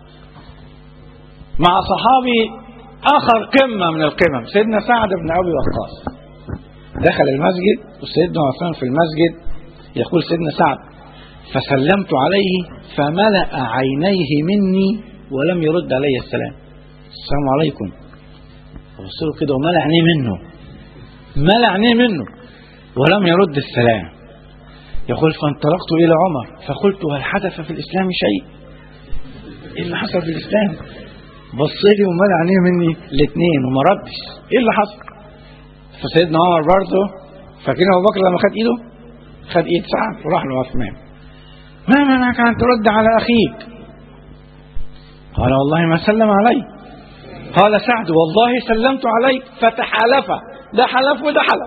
مع صحابي آخر قمة من القمم سيدنا سعد بن أبي وقاص دخل المسجد وسيدنا عثمان في المسجد يقول سيدنا سعد فسلمت عليه فملأ عينيه مني ولم يرد علي السلام السلام عليكم بص له كده وملأ عينيه منه ملأ عينيه منه ولم يرد السلام يقول فانطلقت إلى عمر فقلت هل حدث في الإسلام شيء إيه اللي حصل في الإسلام بص لي وملأ عينيه مني الاثنين وما ردش إيه اللي حصل فسيدنا عمر برضه فاكرين أبو بكر لما خد إيده خد إيد سعد وراح له عثمان ما منعك أن ترد على أخيك قال والله ما سلم علي قال سعد والله سلمت عليك فتحالف ده حلف وده حلف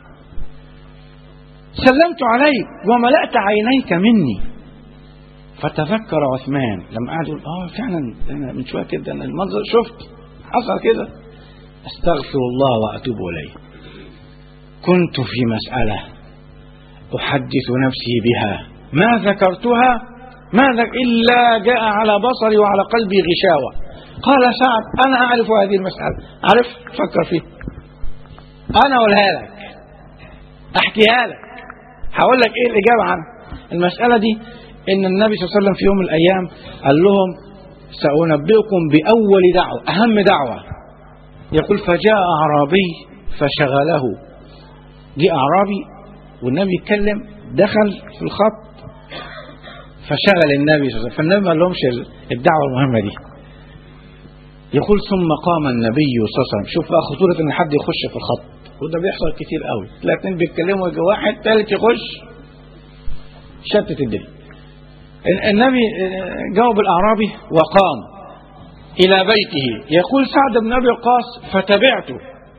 سلمت عليك وملأت عينيك مني فتذكر عثمان لما قعد يقول اه فعلا انا من شويه كده انا المنظر شفت حصل كده استغفر الله واتوب اليه كنت في مساله احدث نفسي بها ما ذكرتها ما ذك الا جاء على بصري وعلى قلبي غشاوه قال سعد انا اعرف هذه المساله عرف فكر فيه انا اقولها لك احكيها لك هقول لك ايه الاجابه عنها المساله دي ان النبي صلى الله عليه وسلم في يوم من الايام قال لهم سانبئكم باول دعوه اهم دعوه يقول فجاء اعرابي فشغله جه اعرابي والنبي يتكلم دخل في الخط فشغل النبي صلى الله عليه وسلم فالنبي ما لهمش الدعوه المهمه دي يقول ثم قام النبي صلى الله عليه وسلم شوف بقى خطوره ان حد يخش في الخط وده بيحصل كتير قوي تلاقي اتنين بيتكلموا يجي واحد تالت يخش شتت الدنيا النبي جاوب الأعرابي وقام إلى بيته يقول سعد بن أبي وقاص فتبعته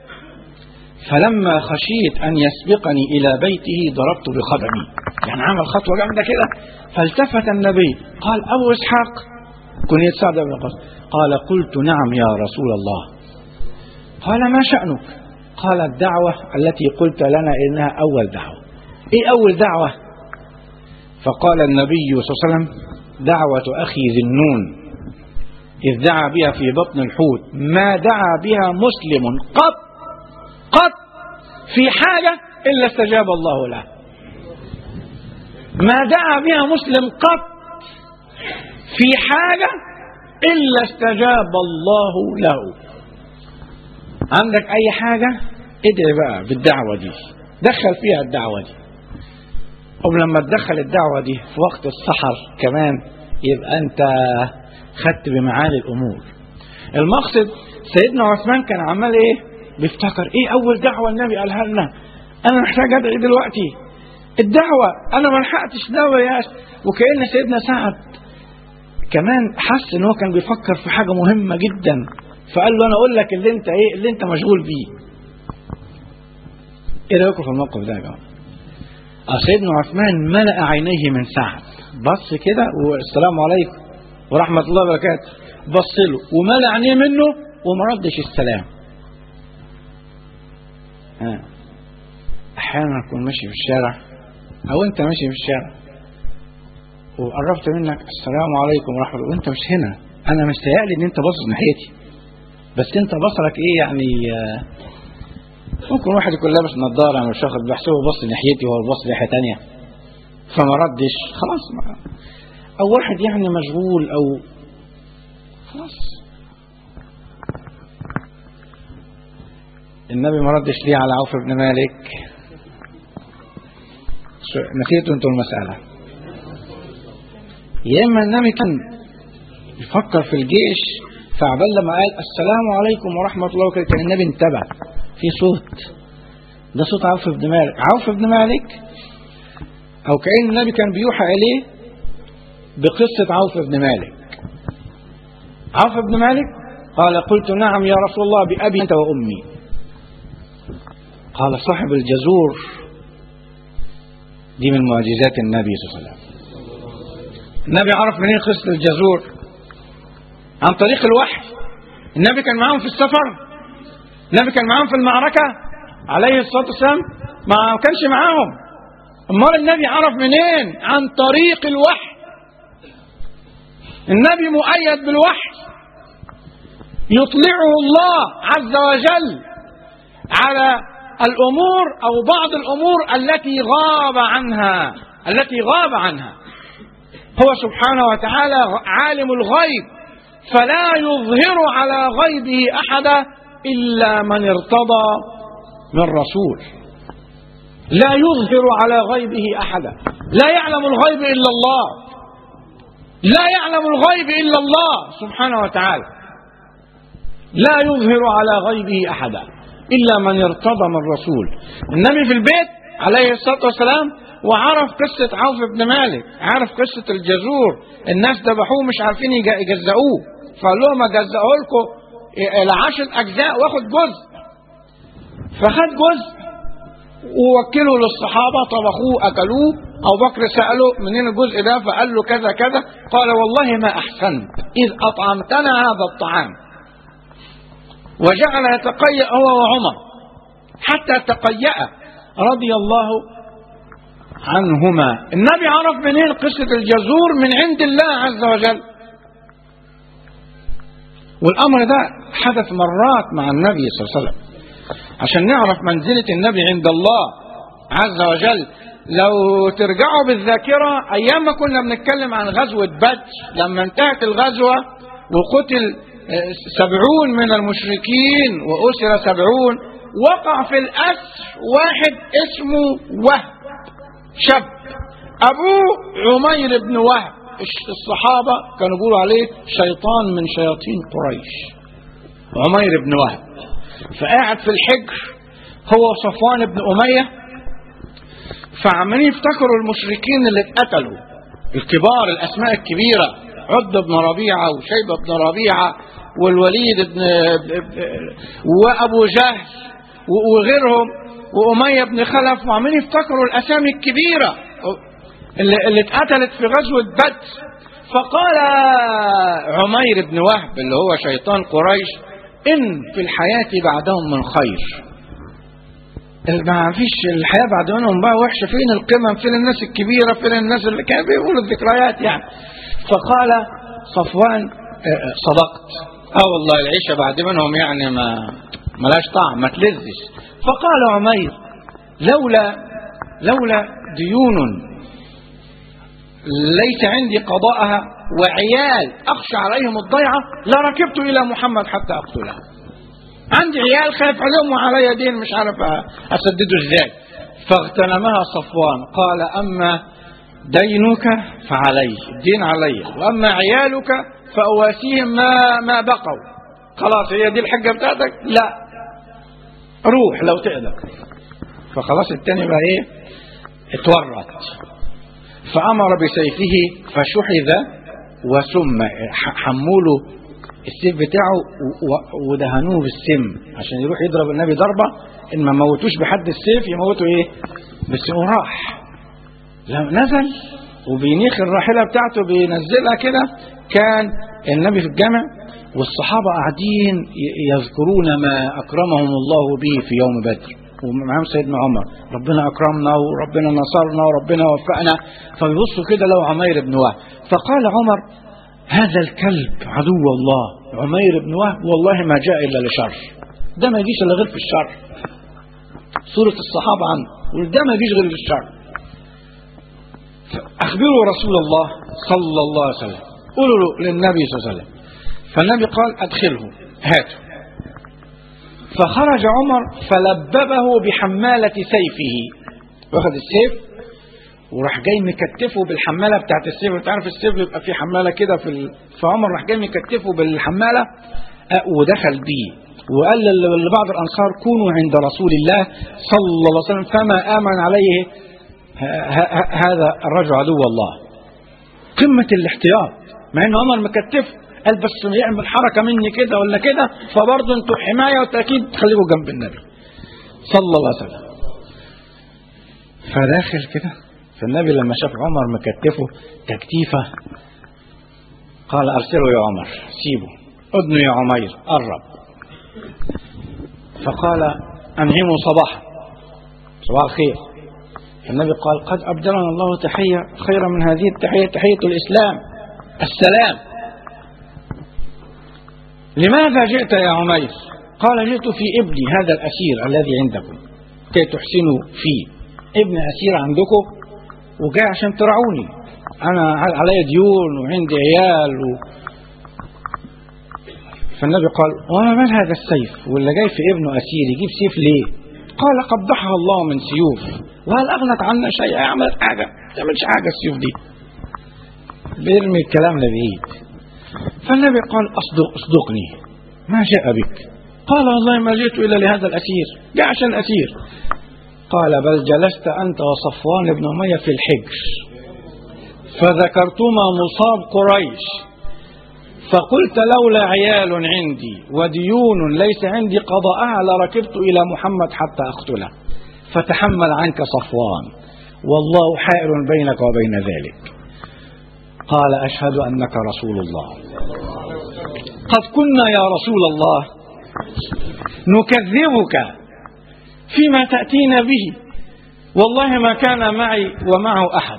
فلما خشيت أن يسبقني إلى بيته ضربت بقدمي يعني عمل خطوة جامدة كده فالتفت النبي قال أبو إسحاق كنية سعد بن وقاص قال قلت نعم يا رسول الله قال ما شأنك قال الدعوة التي قلت لنا إنها أول دعوة إيه أول دعوة فقال النبي صلى الله عليه وسلم دعوة أخي ذي النون إذ دعا بها في بطن الحوت ما دعا بها مسلم قط قط في حاجة إلا استجاب الله له ما دعا بها مسلم قط في حاجة إلا استجاب الله له عندك أي حاجة ادعي بقى بالدعوة دي دخل فيها الدعوة دي ولما تدخل الدعوة دي في وقت السحر كمان يبقى أنت خدت بمعالي الأمور المقصد سيدنا عثمان كان عمال إيه بيفتكر إيه أول دعوة النبي قالها لنا أنا محتاج أدعي دلوقتي الدعوة أنا ما لحقتش دعوة يا وكأن سيدنا سعد كمان حس إن هو كان بيفكر في حاجة مهمة جدا فقال له أنا أقول لك اللي أنت إيه اللي أنت مشغول بيه إيه رأيكم في الموقف ده يا جماعة؟ سيدنا عثمان ملأ عينيه من سعد بص كده والسلام عليكم ورحمة الله وبركاته بص له وملأ عينيه منه وما ردش السلام ها. أحيانا أكون ماشي في الشارع أو أنت ماشي في الشارع وقربت منك السلام عليكم ورحمة الله وأنت مش هنا أنا مستهيألي إن أنت باصص ناحيتي بس أنت بصرك إيه يعني آه ممكن واحد يكون لابس نظارة مش واخد بحسبه بص ناحيتي وهو بص ناحية تانية فما ردش خلاص ما أو واحد يعني مشغول أو خلاص النبي ما ردش ليه على عوف بن مالك نسيتوا انتوا المسألة يا إما النبي كان يفكر في الجيش فعبال لما قال السلام عليكم ورحمة الله وبركاته كان النبي انتبه في صوت ده صوت عوف بن مالك عوف بن مالك او كأن النبي كان بيوحى اليه بقصة عوف بن مالك عوف بن مالك قال قلت نعم يا رسول الله بأبي أنت وأمي قال صاحب الجزور دي من معجزات النبي صلى الله عليه وسلم النبي عرف منين قصة الجزور عن طريق الوحي النبي كان معاهم في السفر النبي كان معاهم في المعركة عليه الصلاة والسلام ما كانش معاهم امال النبي عرف منين عن طريق الوحي النبي مؤيد بالوحي يطلعه الله عز وجل على الأمور أو بعض الأمور التي غاب عنها التي غاب عنها هو سبحانه وتعالى عالم الغيب فلا يظهر على غيبه أحدا إلا من ارتضى من رسول لا يظهر على غيبه أحدا لا يعلم الغيب إلا الله لا يعلم الغيب إلا الله سبحانه وتعالى لا يظهر على غيبه أحدا إلا من ارتضى من رسول النبي في البيت عليه الصلاة والسلام وعرف قصة عوف بن مالك عرف قصة الجزور الناس ذبحوه مش عارفين يجزئوه فقال لهم اجزئه لكم العشر أجزاء واخد جزء فخد جزء ووكله للصحابة طبخوه أكلوه أبو بكر سأله منين الجزء ده فقال له كذا كذا قال والله ما أحسنت إذ أطعمتنا هذا الطعام وجعل يتقيأ هو وعمر حتى تقيأ رضي الله عنهما النبي عرف منين قصة الجزور من عند الله عز وجل والأمر ده حدث مرات مع النبي صلى الله عليه وسلم عشان نعرف منزلة النبي عند الله عز وجل لو ترجعوا بالذاكرة أيام ما كنا بنتكلم عن غزوة بدر لما انتهت الغزوة وقتل سبعون من المشركين وأسر سبعون وقع في الأسر واحد اسمه وهب شاب أبوه عمير بن وهب الصحابة كانوا بيقولوا عليه شيطان من شياطين قريش عمير بن وهب فقاعد في الحجر هو صفوان بن أمية فعمالين يفتكروا المشركين اللي اتقتلوا الكبار الأسماء الكبيرة عد بن ربيعة وشيبة بن ربيعة والوليد بن وأبو جهل وغيرهم وأمية بن خلف وعمالين يفتكروا الأسامي الكبيرة اللي, اللي اتقتلت في غزوة بدر فقال عمير بن وهب اللي هو شيطان قريش إن في الحياة بعدهم من خير ما فيش الحياة بعد منهم بقى وحشة فين القمم فين الناس الكبيرة فين الناس اللي كانوا بيقولوا الذكريات يعني فقال صفوان صدقت اه والله العيشة بعد منهم يعني ما ملاش طعم ما تلذش فقال عمير لولا لولا ديون ليس عندي قضاءها وعيال أخشى عليهم الضيعة لركبت إلى محمد حتى أقتله عندي عيال خايف عليهم وعلي دين مش عارف أسدده إزاي فاغتنمها صفوان قال أما دينك فعلي الدين علي وأما عيالك فأواسيهم ما ما بقوا خلاص هي دي الحجة بتاعتك لا روح لو تقدر فخلاص التاني بقى ايه اتورط فأمر بسيفه فشحذ وسم حموله السيف بتاعه ودهنوه بالسم عشان يروح يضرب النبي ضربة إن ما موتوش بحد السيف يموتوا إيه بالسم وراح لما نزل وبينيخ الراحلة بتاعته بينزلها كده كان النبي في الجامع والصحابة قاعدين يذكرون ما أكرمهم الله به في يوم بدر ومعهم سيدنا عمر ربنا أكرمنا وربنا نصرنا وربنا وفقنا فبيبصوا كده لو عمير بن وهب فقال عمر هذا الكلب عدو الله عمير بن وهب والله ما جاء إلا لشر ده ما يجيش إلا غير في الشر سورة الصحابة عنه وده ما يجيش غير للشر أخبروا رسول الله صلى الله عليه وسلم قولوا للنبي صلى الله عليه وسلم فالنبي قال أدخله هاته فخرج عمر فلببه بحمالة سيفه واخد السيف وراح جاي مكتفه بالحمالة بتاعت السيف انت عارف السيف بيبقى فيه حمالة كده في ال... فعمر راح جاي مكتفه بالحمالة ودخل بيه وقال لبعض الأنصار كونوا عند رسول الله صلى الله عليه وسلم فما آمن عليه هذا الرجل عدو الله قمة الاحتياط مع ان عمر مكتفه قال بس يعمل حركة مني كده ولا كده فبرضه انتوا حماية وتأكيد خليكم جنب النبي صلى الله عليه وسلم فداخل كده فالنبي لما شاف عمر مكتفه تكتيفة قال أرسله يا عمر سيبه ادنوا يا عمير قرب فقال أنعموا صباحا صباح الخير فالنبي قال قد أبدلنا الله تحية خيرا من هذه التحية تحية الإسلام السلام لماذا جئت يا عمير قال جئت في ابني هذا الأسير الذي عندكم كي تحسنوا فيه ابن أسير عندكم وجاي عشان ترعوني أنا علي ديون وعندي عيال و... فالنبي قال وما مال هذا السيف واللي جاي في ابنه أسير يجيب سيف ليه قال قبضها الله من سيوف وهل أغنت عنا شيء عملت حاجة ما تعملش حاجة السيوف دي بيرمي الكلام لبعيد فالنبي قال أصدق أصدقني ما جاء بك قال والله ما جئت إلا لهذا الأسير جاء عشان أسير قال بل جلست أنت وصفوان بن أمية في الحجر فذكرتما مصاب قريش فقلت لولا عيال عندي وديون ليس عندي قضاءها لركبت إلى محمد حتى أقتله فتحمل عنك صفوان والله حائل بينك وبين ذلك قال أشهد أنك رسول الله قد كنا يا رسول الله نكذبك فيما تأتينا به والله ما كان معي ومعه أحد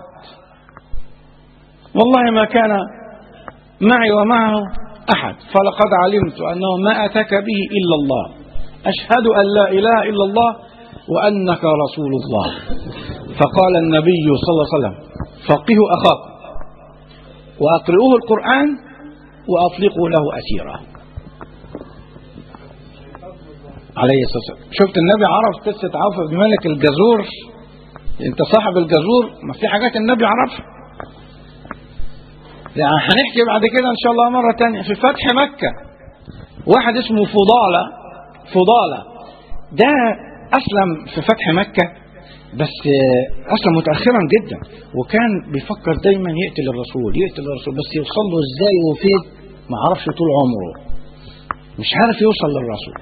والله ما كان معي ومعه أحد فلقد علمت أنه ما أتاك به إلا الله أشهد أن لا إله إلا الله وأنك رسول الله فقال النبي صلى الله عليه وسلم فقهوا أخاكم وأقرئوه القرآن وأطلقوا له أسيرا عليه الصلاة والسلام شفت النبي عرف قصة عوف بن مالك الجزور انت صاحب الجزور ما في حاجات النبي عرفها يعني هنحكي بعد كده ان شاء الله مرة تانية في فتح مكة واحد اسمه فضالة فضالة ده اسلم في فتح مكة بس اسلم متأخرا جدا وكان بيفكر دايما يقتل الرسول يقتل الرسول بس يوصل له ازاي وفين ما عرفش طول عمره مش عارف يوصل للرسول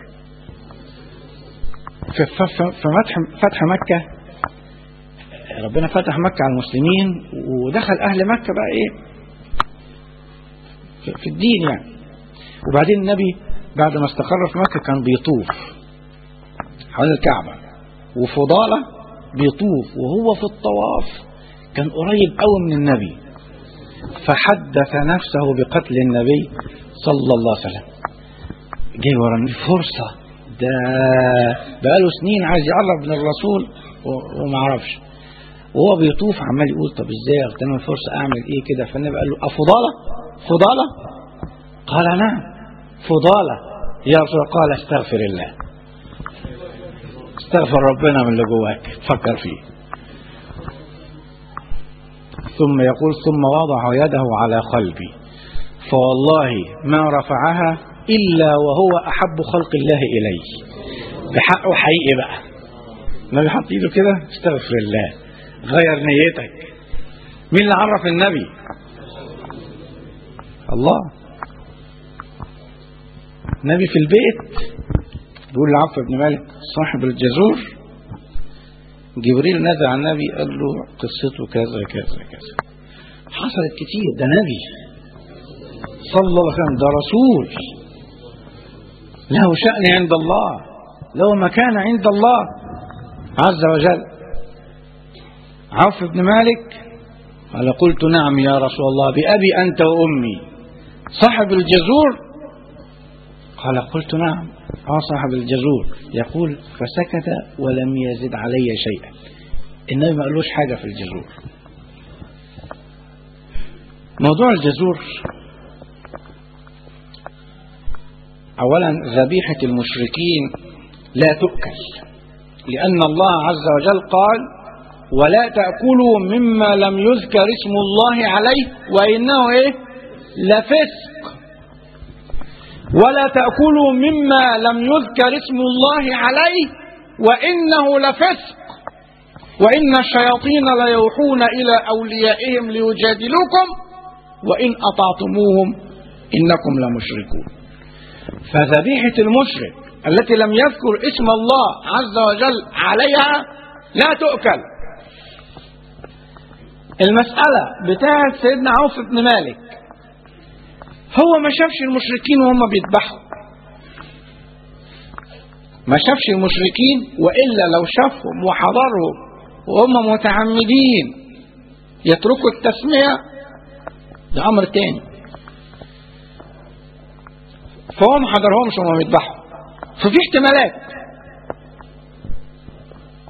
في, في, في فتح فتح مكة ربنا فتح مكة على المسلمين ودخل أهل مكة بقى إيه في, في الدين يعني وبعدين النبي بعد ما استقر في مكة كان بيطوف حول الكعبة وفضالة بيطوف وهو في الطواف كان قريب قوي من النبي فحدث نفسه بقتل النبي صلى الله عليه وسلم جاي ورا فرصة ده بقاله سنين عايز يقرب من الرسول وما عرفش وهو بيطوف عمال يقول طب ازاي اغتنم الفرصة اعمل ايه كده فالنبي قال له افضالة فضالة قال نعم فضالة يا رسول قال استغفر الله استغفر ربنا من اللي جواك فكر فيه ثم يقول ثم وضع يده على قلبي فوالله ما رفعها إلا وهو أحب خلق الله إليه بحقه حقيقي بقى النبي حط ايده كده استغفر الله غير نيتك مين اللي عرف النبي الله النبي في البيت بيقول لعفو بن مالك صاحب الجزور جبريل نزل على النبي قال له قصته كذا كذا كذا حصلت كتير ده نبي صلى الله عليه وسلم ده رسول له شأن عند الله له مكان عند الله عز وجل عوف بن مالك قال قلت نعم يا رسول الله بأبي أنت وأمي صاحب الجزور قال قلت نعم اه صاحب الجزور يقول فسكت ولم يزد علي شيئا النبي ما قالوش حاجة في الجزور موضوع الجزور أولا ذبيحة المشركين لا تؤكل لأن الله عز وجل قال ولا تأكلوا مما لم يذكر اسم الله عليه وإنه إيه لفسق ولا تأكلوا مما لم يذكر اسم الله عليه وإنه لفسق وإن الشياطين ليوحون إلى أوليائهم ليجادلوكم وإن أطعتموهم إنكم لمشركون فذبيحة المشرك التي لم يذكر اسم الله عز وجل عليها لا تؤكل المسألة بتاعت سيدنا عوف بن مالك هو ما شافش المشركين وهم بيذبحوا ما شافش المشركين وإلا لو شافهم وحضرهم وهم متعمدين يتركوا التسمية ده أمر تاني فهو ما حضرهمش وهم بيذبحوا ففي احتمالات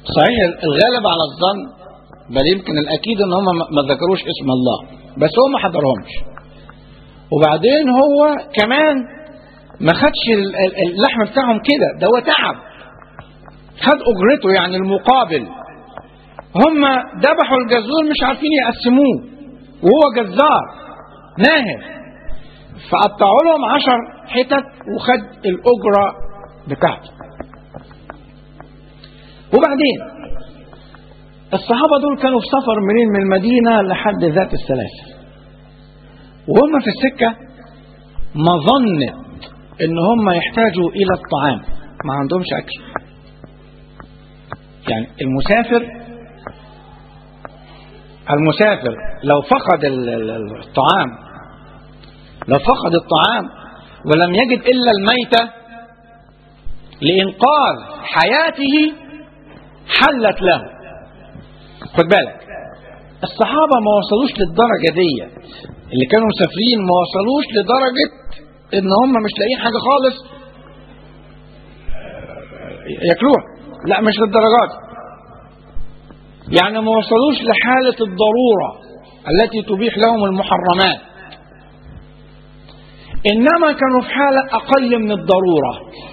صحيح الغالب على الظن بل يمكن الأكيد إن هم ما ذكروش اسم الله بس هو ما حضرهمش وبعدين هو كمان ما خدش اللحم بتاعهم كده ده هو تعب خد أجرته يعني المقابل هم ذبحوا الجزور مش عارفين يقسموه وهو جزار ناهر فقطعوا لهم عشر حتت وخد الأجرة بتاعته وبعدين الصحابة دول كانوا في سفر منين من المدينة لحد ذات السلاسل وهم في السكة مظنة ان هم يحتاجوا الى الطعام ما عندهمش اكل يعني المسافر المسافر لو فقد الطعام لو فقد الطعام ولم يجد الا الميتة لانقاذ حياته حلت له خد بالك الصحابة ما وصلوش للدرجة دي اللي كانوا مسافرين ما وصلوش لدرجة ان هم مش لاقيين حاجة خالص ياكلوها لا مش للدرجات يعني ما وصلوش لحالة الضرورة التي تبيح لهم المحرمات انما كانوا في حالة اقل من الضرورة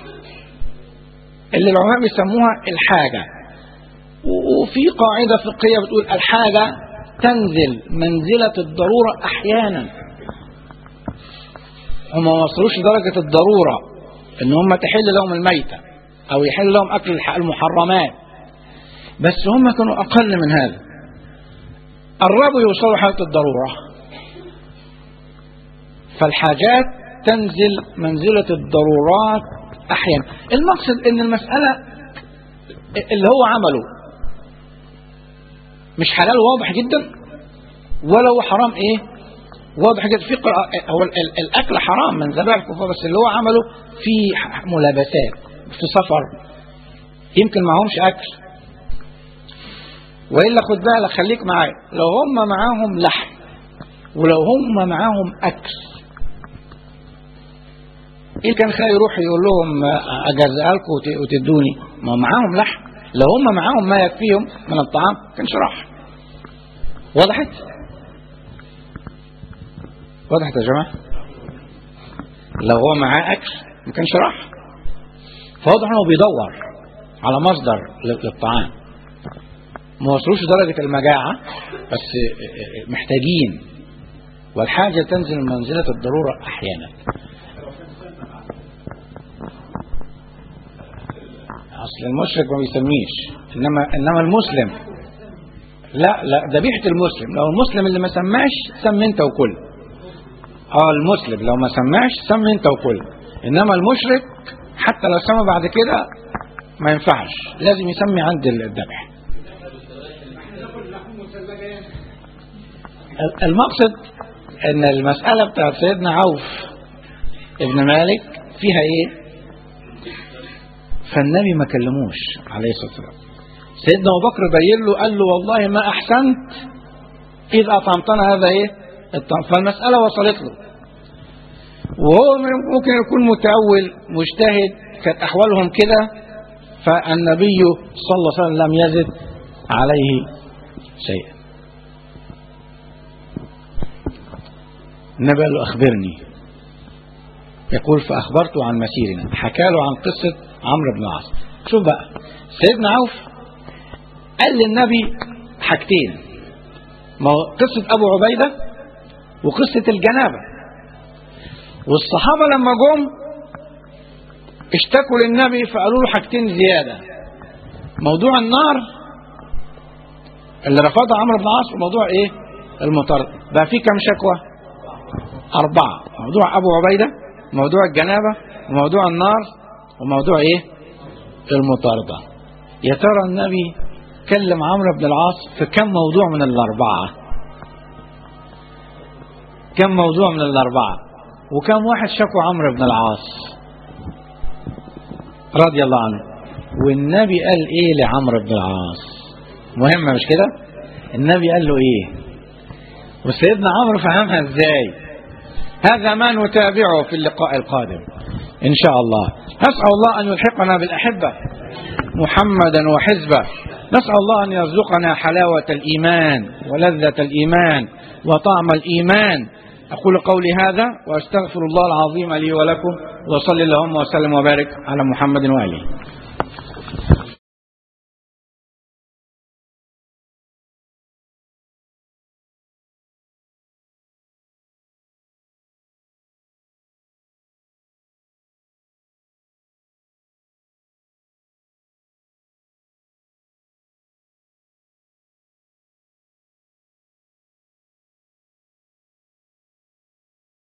اللي العلماء بيسموها الحاجة وفي قاعدة فقهية بتقول الحاجة تنزل منزلة الضرورة أحيانا هم ما وصلوش لدرجة الضرورة إن هم تحل لهم الميتة أو يحل لهم أكل المحرمات بس هم كانوا أقل من هذا قربوا يوصلوا حالة الضرورة فالحاجات تنزل منزلة الضرورات أحيانا المقصد إن المسألة اللي هو عمله مش حلال واضح جدا ولا هو حرام ايه واضح جدا في قراءة هو الاكل حرام من ذبائح الكفار بس اللي هو عمله في ملابسات في سفر يمكن معهمش اكل والا خد بالك خليك معايا لو هم معاهم لحم ولو هم معاهم اكل ايه كان خير يروح يقول لهم اجزأ لكم وتدوني ما معاهم لحم لو هم معاهم ما يكفيهم من الطعام كانش راح وضحت وضحت يا جماعة لو هو معاه أكل ما كانش راح فواضح انه بيدور على مصدر للطعام ما وصلوش درجة المجاعة بس محتاجين والحاجة تنزل من منزلة الضرورة أحيانا أصل المشرك ما بيسميش إنما إنما المسلم لا لا ذبيحة المسلم لو المسلم اللي ما سماش سم أنت وكل اه المسلم لو ما سماش سم أنت وكل إنما المشرك حتى لو سمى بعد كده ما ينفعش لازم يسمي عند الذبح المقصد ان المسألة بتاعت سيدنا عوف ابن مالك فيها ايه فالنبي ما كلموش عليه الصلاة والسلام سيدنا ابو بكر بين له قال له والله ما احسنت اذ اطعمتنا هذا ايه فالمسألة وصلت له وهو ممكن يكون متأول مجتهد كانت احوالهم كده فالنبي صلى الله عليه وسلم لم يزد عليه شيئا النبي قال له أخبرني يقول فأخبرته عن مسيرنا حكى له عن قصة عمرو بن العاص شوف بقى سيدنا عوف قال للنبي حاجتين ما هو قصة أبو عبيدة وقصة الجنابة والصحابة لما جم اشتكوا للنبي فقالوا له حاجتين زيادة موضوع النار اللي رفضها عمرو بن العاص وموضوع ايه المطر بقى في كم شكوى أربعة موضوع أبو عبيدة موضوع الجنابة وموضوع النار وموضوع إيه المطاردة يا ترى النبي كلم عمرو بن العاص في كم موضوع من الأربعة كم موضوع من الأربعة وكم واحد شكوا عمرو بن العاص رضي الله عنه والنبي قال ايه لعمرو بن العاص مهمة مش كده النبي قال له ايه وسيدنا عمرو فهمها ازاي هذا ما نتابعه في اللقاء القادم ان شاء الله نسأل الله ان يلحقنا بالاحبة محمدا وحزبه نسأل الله أن يرزقنا حلاوة الإيمان ولذة الإيمان وطعم الإيمان أقول قولي هذا وأستغفر الله العظيم لي ولكم وصلي اللهم وسلم وبارك على محمد وآله